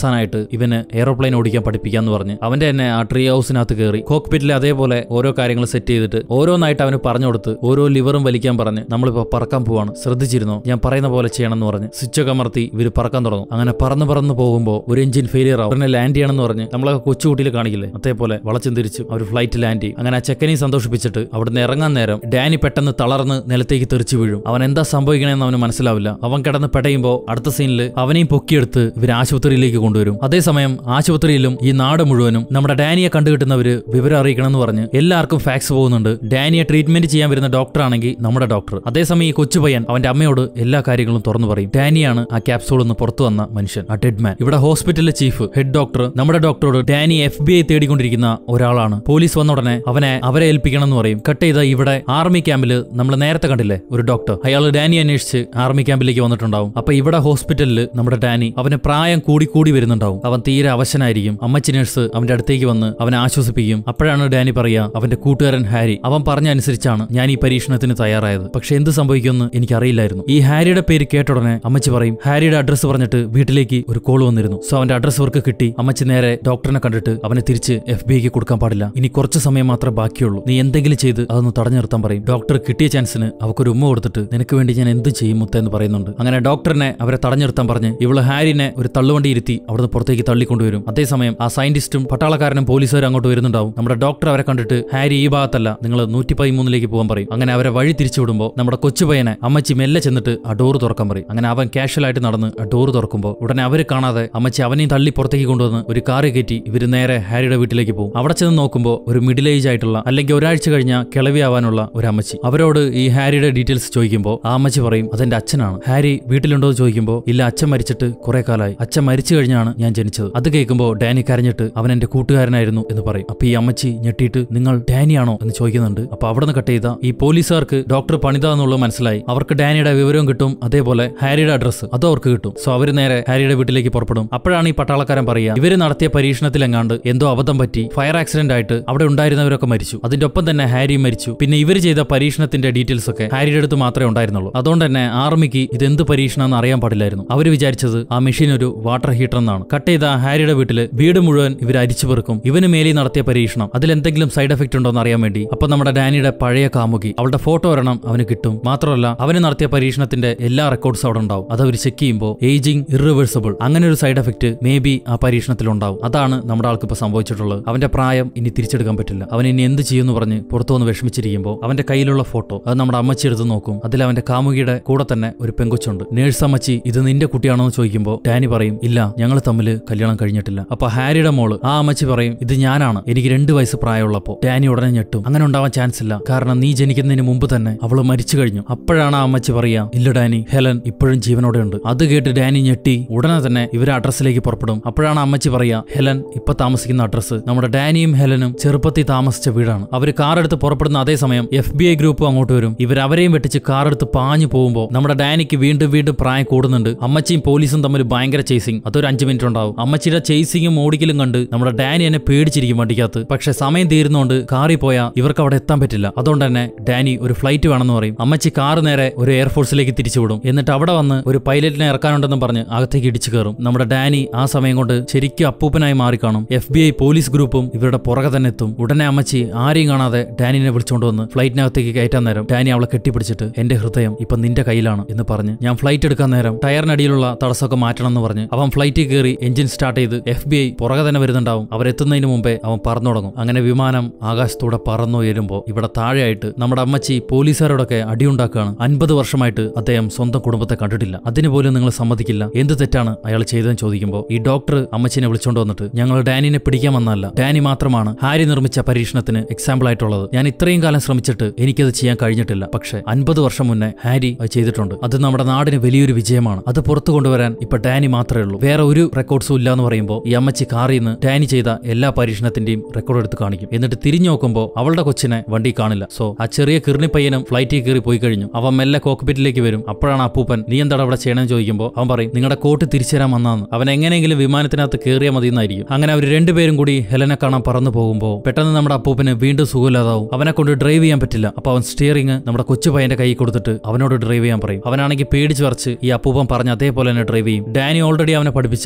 അവസാനമായിട്ട് ഇവന് എയറോപ്ലെയിൻ ഓടിക്കാൻ പഠിപ്പിക്കാന്ന് പറഞ്ഞ് അവന്റെ തന്നെ ആ ട്രീ ഹൗസിനകത്ത് കയറി കോക്പിറ്റിൽ അതേപോലെ ഓരോ കാര്യങ്ങൾ സെറ്റ് ചെയ്തിട്ട് ഓരോന്നായിട്ട് അവന് പറഞ്ഞു കൊടുത്ത് ഓരോ ലിവറും വലിക്കാൻ പറഞ്ഞ് നമ്മളിപ്പോ പറക്കാൻ പോവാണ് ശ്രദ്ധിച്ചിരുന്നോ ഞാൻ പറയുന്ന പോലെ ചെയ്യണം എന്ന് പറഞ്ഞ് സ്വിച്ച് ഒക്കെ അമർത്തി ഇവര് പറക്കാൻ തുടങ്ങും അങ്ങനെ പറന്ന് പറന്ന് പോകുമ്പോൾ ഒരു എഞ്ചിൻ ഫെയിലിയർ ആവും ഉടനെ ലാൻഡ് ചെയ്യണമെന്ന് പറഞ്ഞ് നമ്മളെ കൊച്ചുകുട്ടിയിൽ കാണിക്കില്ലേ അതേപോലെ വളച്ചും തിരിച്ചും അവർ ഫ്ലൈറ്റ് ലാൻഡ് ചെയ്യും അങ്ങനെ ആ ചെക്കനെയും സന്തോഷിപ്പിച്ചിട്ട് അവിടുന്ന് ഇറങ്ങാൻ നേരം ഡാനി പെട്ടെന്ന് തളർന്ന് നിലത്തേക്ക് തെറിച്ചു വീഴും അവൻ എന്താ സംഭവിക്കണമെന്ന് അവന് മനസ്സിലാവില്ല അവൻ കിടന്ന് പെടയുമ്പോൾ അടുത്ത സീനിൽ അവനെയും പൊക്കിയെടുത്ത് ഇവർ ആശുപത്രിയിലേക്ക് കൊണ്ടുവരും അതേസമയം ആശുപത്രിയിലും ഈ നാട് മുഴുവനും നമ്മുടെ ഡാനിയെ കണ്ടുകിട്ടുന്നവര് വിവരം അറിയിക്കണം എന്ന് പറഞ്ഞ് എല്ലാവർക്കും ഫാക്സ് പോകുന്നുണ്ട് ഡാനിയെ ട്രീറ്റ്മെന്റ് ചെയ്യാൻ വരുന്ന ഡോക്ടർ ആണെങ്കിൽ നമ്മുടെ ഡോക്ടർ അതേസമയം ഈ കൊച്ചു പയ്യൻ അവന്റെ അമ്മയോട് എല്ലാ കാര്യങ്ങളും തുറന്നു പറയും ഡാനിയാണ് ആ ക്യാപ്സൂൾ നിന്ന് പുറത്തു വന്ന മനുഷ്യൻ ആ ഡെഡ് മാൻ ഇവിടെ ഹോസ്പിറ്റലിലെ ചീഫ് ഹെഡ് ഡോക്ടർ നമ്മുടെ ഡോക്ടറോട് ഡാനി എഫ് ബി ഐ തേടിക്കൊണ്ടിരിക്കുന്ന ഒരാളാണ് പോലീസ് വന്ന ഉടനെ അവനെ അവരെ ഏൽപ്പിക്കണം എന്ന് പറയും കട്ട് ചെയ്ത ഇവിടെ ആർമി ക്യാമ്പിൽ നമ്മൾ നേരത്തെ കണ്ടില്ലേ ഒരു ഡോക്ടർ അയാൾ ഡാനി അന്വേഷിച്ച് ആർമി ക്യാമ്പിലേക്ക് വന്നിട്ടുണ്ടാവും അപ്പൊ ഇവിടെ ഹോസ്പിറ്റലിൽ നമ്മുടെ ഡാനി അവന് പ്രായം കൂടി കൂടി വരുന്നുണ്ടാവും അവൻ തീരെ അവശനായിരിക്കും അമ്മച്ചി നഴ്സ് അവന്റെ അടുത്തേക്ക് വന്ന് അവനെ ആശ്വസിപ്പിക്കും അപ്പോഴാണ് ഡാനി പറയാ അവന്റെ കൂട്ടുകാരൻ ഹാരി അവൻ പറഞ്ഞ അനുസരിച്ചാണ് ഞാൻ ഈ പരീക്ഷണത്തിന് തയ്യാറായത് പക്ഷെ എന്ത് സംഭവിക്കുമെന്ന് എനിക്കറിയില്ലായിരുന്നു ഈ ഹാരിയുടെ പേര് കേട്ട ഉടനെ അമ്മച്ചി പറയും ഹാരിയുടെ അഡ്രസ്സ് പറഞ്ഞിട്ട് വീട്ടിലേക്ക് ഒരു കോൾ വന്നിരുന്നു സോ അവന്റെ അഡ്രസ്സ് അവർക്ക് കിട്ടി അമ്മച്ചി നേരെ ഡോക്ടറിനെ കണ്ടിട്ട് അവനെ തിരിച്ച് എഫ് ബി ഐക്ക് കൊടുക്കാൻ പാടില്ല ഇനി കുറച്ച് സമയം മാത്രമേ ബാക്കിയുള്ളൂ നീ എന്തെങ്കിലും ചെയ്ത് അതൊന്ന് തടഞ്ഞു നിർത്താൻ പറയും ഡോക്ടർ കിട്ടിയ ചാൻസിന് അവക്കൊരു ഉമ്മ കൊടുത്തിട്ട് നിനക്ക് വേണ്ടി ഞാൻ എന്ത് ചെയ്യും മുത്ത എന്ന് പറയുന്നുണ്ട് അങ്ങനെ ഡോക്ടറിനെ അവരെ തടഞ്ഞു നിർത്താൻ പറഞ്ഞ് ഇവള് ഹാരിനെ ഒരു തള്ളുവണ്ടി ഇരുത്തി അവിടുന്ന് പുറത്തേക്ക് തള്ളിക്കൊണ്ടുവരും അതേസമയം ആ സയന്റിസ്റ്റും പട്ടാളക്കാരനും പോലീസുകാരും അങ്ങോട്ട് വരുന്നുണ്ടാവും നമ്മുടെ ഡോക്ടർ അവരെ കണ്ടിട്ട് ഹാരി ഈ ഭാഗത്തല്ല നിങ്ങൾ നൂറ്റി പതിമൂന്നിലേക്ക് പോകാൻ പറയും അങ്ങനെ അവരെ വഴി തിരിച്ചു വിടുമ്പോൾ നമ്മുടെ കൊച്ചുപയ്യനെ അമ്മച്ചി മെല്ലെ ചെന്നിട്ട് ആ ഡോർ തുറക്കാൻ പറയും അങ്ങനെ അവൻ കാഷ്വൽ ആയിട്ട് നടന്ന് ആ ഡോർ തുറക്കുമ്പോൾ ഉടനെ അവര് കാണാതെ അമ്മച്ചി അവനെയും തള്ളി പുറത്തേക്ക് കൊണ്ടുവന്ന് ഒരു കാറ് കയറ്റി ഇവര് നേരെ ഹാരിയുടെ വീട്ടിലേക്ക് പോകും അവിടെ ചെന്ന് നോക്കുമ്പോൾ ഒരു മിഡിൽ ഏജ് ആയിട്ടുള്ള അല്ലെങ്കിൽ ഒരാഴ്ച കഴിഞ്ഞാൽ കിളവിയാവാനുള്ള ഒരു അമ്മച്ചി അവരോട് ഈ ഹാരിയുടെ ഡീറ്റെയിൽസ് ചോദിക്കുമ്പോൾ ആ അമ്മച്ചി പറയും അതെന്റെ അച്ഛനാണ് ഹാരി വീട്ടിലുണ്ടോ എന്ന് ചോദിക്കുമ്പോൾ ഇല്ല അച്ഛൻ മരിച്ചിട്ട് കുറെ കാലമായി അച്ഛൻ മരിച്ചു കഴിഞ്ഞാണ് ഞാൻ ജനിച്ചത് അത് കേൾക്കുമ്പോൾ ഡാനി കരഞ്ഞിട്ട് അവൻ എന്റെ കൂട്ടുകാരനായിരുന്നു എന്ന് പറയും അപ്പൊ ഈ അമ്മച്ചി ഞെട്ടിയിട്ട് നിങ്ങൾ ഡാനിയാണോ എന്ന് ചോദിക്കുന്നുണ്ട് അപ്പൊ അവിടെ നിന്ന് കട്ട് ചെയ്ത ഈ പോലീസുകാർക്ക് ഡോക്ടർ പണിത എന്നുള്ളത് മനസ്സിലായി അവർക്ക് ഡാനിയുടെ വിവരവും കിട്ടും അതേപോലെ ഹാരിയുടെ അഡ്രസ്സ് അതും അവർക്ക് കിട്ടും സോ അവർ നേരെ ഹാരിയുടെ വീട്ടിലേക്ക് പുറപ്പെടും അപ്പോഴാണ് ഈ പട്ടാളക്കാരൻ പറയുക ഇവര് നടത്തിയ പരീക്ഷണത്തിലെങ്ങാണ്ട് എന്തോ അബദ്ധം പറ്റി ഫയർ ആക്സിഡന്റ് ആയിട്ട് അവിടെ ഉണ്ടായിരുന്നവരൊക്കെ മരിച്ചു അതിന്റെ ഒപ്പം തന്നെ ഹാരിയും മരിച്ചു പിന്നെ ഇവർ ചെയ്ത പരീക്ഷണത്തിന്റെ ഡീറ്റെയിൽസ് ഒക്കെ ഹാരിയുടെ അടുത്ത് മാത്രമേ ഉണ്ടായിരുന്നുള്ളൂ അതുകൊണ്ട് തന്നെ ആർമിക്ക് ഇതെന്ത് പരീക്ഷണമെന്ന് അറിയാൻ പാടില്ലായിരുന്നു അവർ വിചാരിച്ചത് ആ മെഷീൻ ഒരു വാട്ടർ ഹീറ്റർ എന്നാണ് കട്ട് ചെയ്ത ഹാരിയുടെ വീട്ടില് വീട് മുഴുവൻ ഇവർ അരിച്ചു പെറുക്കും ഇവന് മേലി നടത്തിയ പരീക്ഷണം അതിൽ എന്തെങ്കിലും സൈഡ് എഫക്ട് ഉണ്ടോ എന്ന് അറിയാൻ വേണ്ടി അപ്പൊ നമ്മുടെ ഡാനിയുടെ പഴയ കാമുകി അവളുടെ ഫോട്ടോ ഒരെണ്ണം അവന് കിട്ടും മാത്രമല്ല അവന് നടത്തിയ പരീക്ഷണത്തിന്റെ എല്ലാ റെക്കോർഡ്സും അവിടെ ഉണ്ടാവും അത് അവർ ചെക്ക് ചെയ്യുമ്പോൾ ഏജിങ് ഇറിവേഴ്സിബിൾ അങ്ങനെ ഒരു സൈഡ് എഫക്ട് മേ ബി ആ പരീക്ഷണത്തിൽ ഉണ്ടാവും അതാണ് നമ്മുടെ ആൾക്ക് ഇപ്പൊ സംഭവിച്ചിട്ടുള്ളത് അവന്റെ പ്രായം ഇനി തിരിച്ചെടുക്കാൻ പറ്റില്ല അവൻ ഇനി എന്ത് ചെയ്യുമെന്ന് പറഞ്ഞ് പുറത്തു വന്ന് വിഷമിച്ചിരിക്കുമ്പോൾ അവന്റെ കയ്യിലുള്ള ഫോട്ടോ അത് നമ്മുടെ അമ്മച്ചി എടുത്ത് നോക്കും അതിൽ അവന്റെ കാമുകിയുടെ കൂടെ തന്നെ ഒരു പെങ്കൊച്ചുണ്ട് നേഴ്സ് അമ്മച്ചി ഇത് നിന്റെ കുട്ടിയാണോ എന്ന് ചോദിക്കുമ്പോൾ ഡാനി പറയും ഇല്ല ഞങ്ങൾ തമ്മിൽ കല്യാണം കഴിഞ്ഞിട്ടില്ല അപ്പൊ ഹാരിയുടെ മോള് ആ അമ്മച്ചി പറയും ഇത് ഞാനാണ് എനിക്ക് രണ്ട് വയസ്സ് പ്രായമുള്ളപ്പോ ഡാനി ഉടനെ ഞെട്ടും അങ്ങനെ ഉണ്ടാവാൻ ചാൻസ് ഇല്ല കാരണം നീ ജനിക്കുന്നതിന് മുമ്പ് തന്നെ അവള് മരിച്ചു കഴിഞ്ഞു അപ്പോഴാണ് ആ അമ്മച്ചി പറയാ ഇല്ല ഡാനി ഹെലൻ ഇപ്പോഴും ജീവനോടെ ഉണ്ട് അത് കേട്ട് ഡാനി ഞെട്ടി ഉടനെ തന്നെ ഇവരെ അഡ്രസ്സിലേക്ക് പുറപ്പെടും അപ്പോഴാണ് ആ അമ്മച്ചി പറയാ ഹെലൻ ഇപ്പൊ താമസിക്കുന്ന അഡ്രസ്സ് നമ്മുടെ ഡാനിയും ഹെലനും ചെറുപ്പത്തിൽ താമസിച്ച വീടാണ് അവർ കാർ എടുത്ത് പുറപ്പെടുന്ന അതേ സമയം എഫ് ബി ഐ ഗ്രൂപ്പും അങ്ങോട്ട് വരും ഇവർ അവരെയും വെട്ടിച്ച് കാർ എടുത്ത് പാഞ്ഞു പോകുമ്പോൾ നമ്മുടെ ഡാനിക്ക് വീണ്ടും വീണ്ടും പ്രായം കൂടുന്നുണ്ട് അമ്മച്ചിയും പോലീസും തമ്മിൽ ഭയങ്കര ചേസിങ് അതൊരു അഞ്ച് മിനിറ്റ് ഉണ്ടാവും അമ്മച്ചിയുടെ ചേസിങ്ങും ഓടിക്കലും കണ്ട് നമ്മുടെ ഡാനി എന്നെ പേടിച്ചിരിക്കും വണ്ടിക്കകത്ത് പക്ഷെ സമയം തീരുന്നോണ്ട് കാറിൽ പോയാൽ ഇവർക്ക് അവിടെ എത്താൻ പറ്റില്ല അതുകൊണ്ട് തന്നെ ഡാനി ഒരു ഫ്ലൈറ്റ് വേണമെന്ന് പറയും അമ്മച്ചി കാർ നേരെ ഒരു എയർഫോഴ്സിലേക്ക് തിരിച്ചുവിടും എന്നിട്ട് അവിടെ വന്ന് ഒരു പൈലറ്റിനെ ഇറക്കാനുണ്ടെന്നും പറഞ്ഞ് അകത്തേക്ക് ഇടിച്ചു കയറും നമ്മുടെ ഡാനി ആ സമയം കൊണ്ട് ശരിക്കും അപ്പൂപ്പനായി മാറിക്കാണും എഫ് ബി ഐ പോലീസ് ഗ്രൂപ്പും ഇവരുടെ പുറകെ തന്നെ എത്തും ഉടനെ അമ്മച്ചി ആരെയും കാണാതെ ഡാനിനെ വിളിച്ചുകൊണ്ട് വന്ന് ഫ്ലൈറ്റിനകത്തേക്ക് കയറ്റാൻ നേരം ഡാനി അവളെ കെട്ടിപ്പിടിച്ചിട്ട് എന്റെ ഹൃദയം ഇപ്പൊ നിന്റെ കയ്യിലാണ് എന്ന് പറഞ്ഞ് ഞാൻ ഫ്ലൈറ്റ് എടുക്കാൻ നേരം ടയറിനടിയിലുള്ള തടസ്സമൊക്കെ മാറ്റണം എന്ന് പറഞ്ഞ് അവൻ ഫ്ലൈറ്റിൽ കയറി എഞ്ചിൻ സ്റ്റാർട്ട് ചെയ്ത് എഫ് ബി ഐ പുറകെ തന്നെ വരുന്നുണ്ടാവും അവരെത്തുന്നതിന് മുമ്പേ അവൻ പറന്നു തുടങ്ങും അങ്ങനെ വിമാനം ആകാശത്തൂടെ പറന്നു ഉയരുമ്പോൾ ഇവിടെ താഴെയായിട്ട് നമ്മുടെ അമ്മച്ചി പോലീസുകാരോടൊക്കെ അടിയുണ്ടാക്കുകയാണ് അൻപത് വർഷമായിട്ട് അദ്ദേഹം സ്വന്തം കുടുംബത്തെ കണ്ടിട്ടില്ല അതിന് പോലും നിങ്ങൾ സമ്മതിക്കില്ല എന്ത് തെറ്റാണ് അയാൾ ചെയ്തതെന്ന് ചോദിക്കുമ്പോൾ ഈ ഡോക്ടർ അമ്മച്ചിനെ വിളിച്ചോണ്ട് വന്നിട്ട് ഞങ്ങൾ ഡാനിനെ പിടിക്കാൻ വന്നതല്ല ഡാനി മാത്രമാണ് ഹാരി നിർമ്മിച്ച പരീക്ഷണത്തിന് എക്സാമ്പിൾ ആയിട്ടുള്ളത് ഞാൻ ഇത്രയും കാലം ശ്രമിച്ചിട്ട് എനിക്കത് ചെയ്യാൻ കഴിഞ്ഞിട്ടില്ല പക്ഷെ അൻപത് വർഷം മുന്നേ ഹാരി അത് ചെയ്തിട്ടുണ്ട് അത് നമ്മുടെ നാടിന് വലിയൊരു വിജയമാണ് അത് പുറത്തു കൊണ്ടുവരാൻ ഇപ്പൊ ഡാനി മാത്രമേ ഉള്ളൂ വേറെ ഒരു റെക്കോർഡ്സും ഇല്ല എന്ന് പറയുമ്പോൾ ഈ അമ്മച്ചി കാറിൽ നിന്ന് ഡാനി ചെയ്ത എല്ലാ പരീക്ഷണത്തിന്റെയും റെക്കോർഡ് എടുത്ത് കാണിക്കും എന്നിട്ട് തിരിഞ്ഞു നോക്കുമ്പോൾ അവളുടെ കൊച്ചിനെ വണ്ടി കാണില്ല സോ ആ ചെറിയ കിർണി പയ്യനും ഫ്ലൈറ്റിൽ കയറി പോയി കഴിഞ്ഞു അവൻ മെല്ലെ കോക്പിറ്റിലേക്ക് വരും അപ്പോഴാണ് അപ്പൂപ്പൻ നീ എന്താണ് അവിടെ ചെയ്യണമെന്ന് ചോദിക്കുമ്പോൾ അവൻ പറയും നിങ്ങളുടെ കോട്ട് തിരിച്ചുതരാൻ വന്നാന്ന് അവൻ എങ്ങനെയെങ്കിലും വിമാനത്തിനകത്ത് കയറിയാൽ മതി എന്നായിരിക്കും അങ്ങനെ അവർ രണ്ടുപേരും കൂടി ഹെലനെ കാണാൻ പറന്നു പോകുമ്പോൾ പെട്ടെന്ന് നമ്മുടെ അപ്പൂപ്പന് വീണ്ടും സുഖമില്ലാതാവും അവനെ കൊണ്ട് ഡ്രൈവ് ചെയ്യാൻ പറ്റില്ല അപ്പൊ അവൻ സ്റ്റിയറിംഗ് നമ്മുടെ കൊച്ചു പയ്യന്റെ കൈ കൊടുത്തിട്ട് അവനോട് ഡ്രൈവ് ചെയ്യാൻ പറയും അവനാണെങ്കിൽ പേടിച്ച് വരച്ച് ഈ അപ്പൂപ്പൻ പറഞ്ഞ അതേപോലെ തന്നെ ഡ്രൈവ് ചെയ്യും ഡാനി ഓൾറെഡി അവനെ പഠിപ്പിച്ചല്ലേ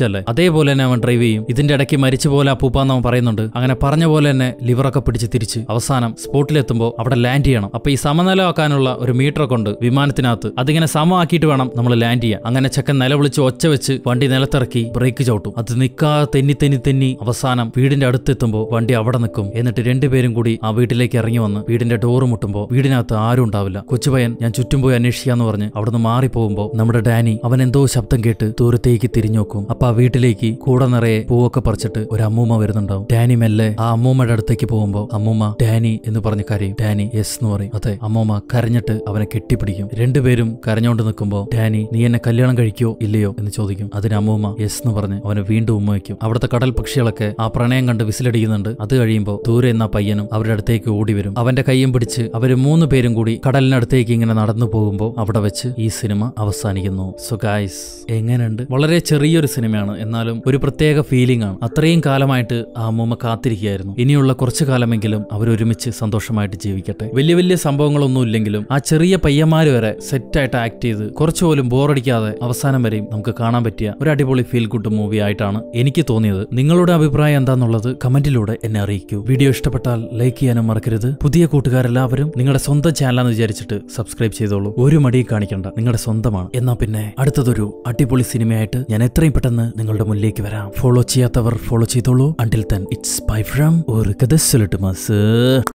അല്ലേ അതേപോലെ തന്നെ അവൻ ഡ്രൈവ് ചെയ്യും ഇതിന്റെ ഇടയ്ക്ക് മരിച്ച പോലെ അപ്പൂപ്പാന്ന് അവൻ പറയുന്നുണ്ട് അങ്ങനെ പറഞ്ഞ പോലെ തന്നെ ലിവറൊക്കെ പിടിച്ച് തിരിച്ച് അവസാനം സ്പോട്ടിലെത്തുമ്പോൾ അവിടെ ലാൻഡ് ചെയ്യണം അപ്പൊ ഈ സമനിലമാക്കാനുള്ള ഒരു മീറ്റർ കൊണ്ട് വിമാനത്തിനകത്ത് അതിങ്ങനെ സമമാക്കിയിട്ട് വേണം നമ്മൾ ലാൻഡ് ചെയ്യാൻ അങ്ങനെ ചെക്കൻ നിലവിളിച്ച് ഒച്ച വെച്ച് വണ്ടി നിലത്തിറക്കി ബ്രേക്ക് ചവിട്ടും അത് നിൽക്കാതെ തെന്നി തെന്നി തെന്നി അവസാനം വീടിന്റെ അടുത്തെത്തുമ്പോൾ വണ്ടി അവിടെ നിൽക്കും എന്നിട്ട് രണ്ടുപേരും കൂടി ആ വീട്ടിലേക്ക് ഇറങ്ങി വന്ന് വീടിന്റെ ഡോറ് മുട്ടുമ്പോൾ വീടിനകത്ത് ആരും ഉണ്ടാവില്ല കൊച്ചുപയ്യൻ ഞാൻ ചുറ്റും പോയി അന്വേഷിക്കാന്ന് പറഞ്ഞ് അവിടുന്ന് മാറിപ്പോകുമ്പോൾ നമ്മുടെ ഡാനി അവൻ എന്തോ ശബ്ദം കേട്ട് ദൂരത്തേക്ക് തിരിഞ്ഞു നോക്കും അപ്പൊ ആ വീട്ടിലേക്ക് കൂടെ നിറയെ പൂവൊക്കെ പറിച്ചിട്ട് ഒരു അമ്മൂമ്മ വരുന്നുണ്ടാവും ഡാനി മെല്ലെ ആ അമ്മൂമ്മയുടെ അടുത്തേക്ക് പോകുമ്പോൾ അമ്മൂമ്മ ഡാനി എന്ന് പറഞ്ഞ് കരയും ഡാനി യെസ് എന്ന് പറയും അതെ അമ്മൂമ്മ കരഞ്ഞിട്ട് അവനെ കെട്ടിപ്പിടിക്കും രണ്ടുപേരും കരഞ്ഞോണ്ട് നിൽക്കുമ്പോൾ ഡാനി നീ എന്നെ കല്യാണം കഴിക്കോ ഇല്ലയോ എന്ന് ചോദിക്കും അതിന് അമ്മൂമ്മ യെസ് എന്ന് പറഞ്ഞ് അവനെ വീണ്ടും ഉമ്മ വയ്ക്കും അവിടുത്തെ കടൽ പക്ഷികളൊക്കെ ആ പ്രണയം കണ്ട് വിസിലടിക്കുന്നുണ്ട് അത് കഴിയുമ്പോൾ ദൂരെ എന്ന പയ്യനും അവരുടെ അടുത്തേക്ക് ഓടി വരും അവന്റെ കയ്യും പിടിച്ച് അവര് മൂന്ന് പേരും കൂടി കടലിനടുത്തേക്ക് ഇങ്ങനെ നടന്നു പോകുമ്പോൾ അവിടെ വെച്ച് ഈ സിനിമ അവസാനിക്കുന്നു സോ ഗായ്സ് എങ്ങനെയുണ്ട് വളരെ ചെറിയൊരു സിനിമയാണ് എന്നാലും ഒരു പ്രത്യേക ഫീലിംഗ് ആണ് അത്രയും കാലമായിട്ട് ആ അമ്മൂമ്മ കാത്തിരിക്കുകയായിരുന്നു ഇനിയുള്ള കുറച്ചു കാലമെങ്കിലും അവരൊരുമിച്ച് സന്തോഷമായിട്ട് ജീവിക്കട്ടെ വലിയ വലിയ സംഭവങ്ങളൊന്നും ഇല്ലെങ്കിലും ആ ചെറിയ പയ്യന്മാര് വരെ സെറ്റായിട്ട് ആക്ട് ചെയ്ത് കുറച്ചു പോലും ബോറടിക്കാതെ അവസാനം വരെയും നമുക്ക് കാണാൻ പറ്റിയ ഒരു അടിപൊളി ഫീൽ ഗുഡ് മൂവി ആയിട്ടാണ് എനിക്ക് തോന്നിയത് നിങ്ങളുടെ അഭിപ്രായം എന്താണെന്നുള്ളത് കമന്റിലൂടെ എന്നെ അറിയിക്കൂ വീഡിയോ ഇഷ്ടപ്പെട്ടാൽ ലൈക്ക് ചെയ്യാനും മറക്കരുത് പുതിയ കൂട്ടുകാരെല്ലാവരും നിങ്ങളുടെ സ്വന്തം ചാനലാന്ന് വിചാരിച്ചിട്ട് സബ്സ്ക്രൈബ് ചെയ്തോളൂ ഒരു മടി കാണിക്കണ്ട നിങ്ങളുടെ സ്വന്തമാണ് എന്നാ പിന്നെ അടുത്തതൊരു അടിപൊളി സിനിമയായിട്ട് ഞാൻ എത്രയും പെട്ടെന്ന് നിങ്ങളുടെ മുന്നിലേക്ക് വരാം ഫോളോ ചെയ്യാത്തവർ ഫോളോ ചെയ്തോളൂ അണ്ടിൽ തൻ ഇറ്റ്സ് ബൈ ഫ്രം ഒരു കഥ മാസ്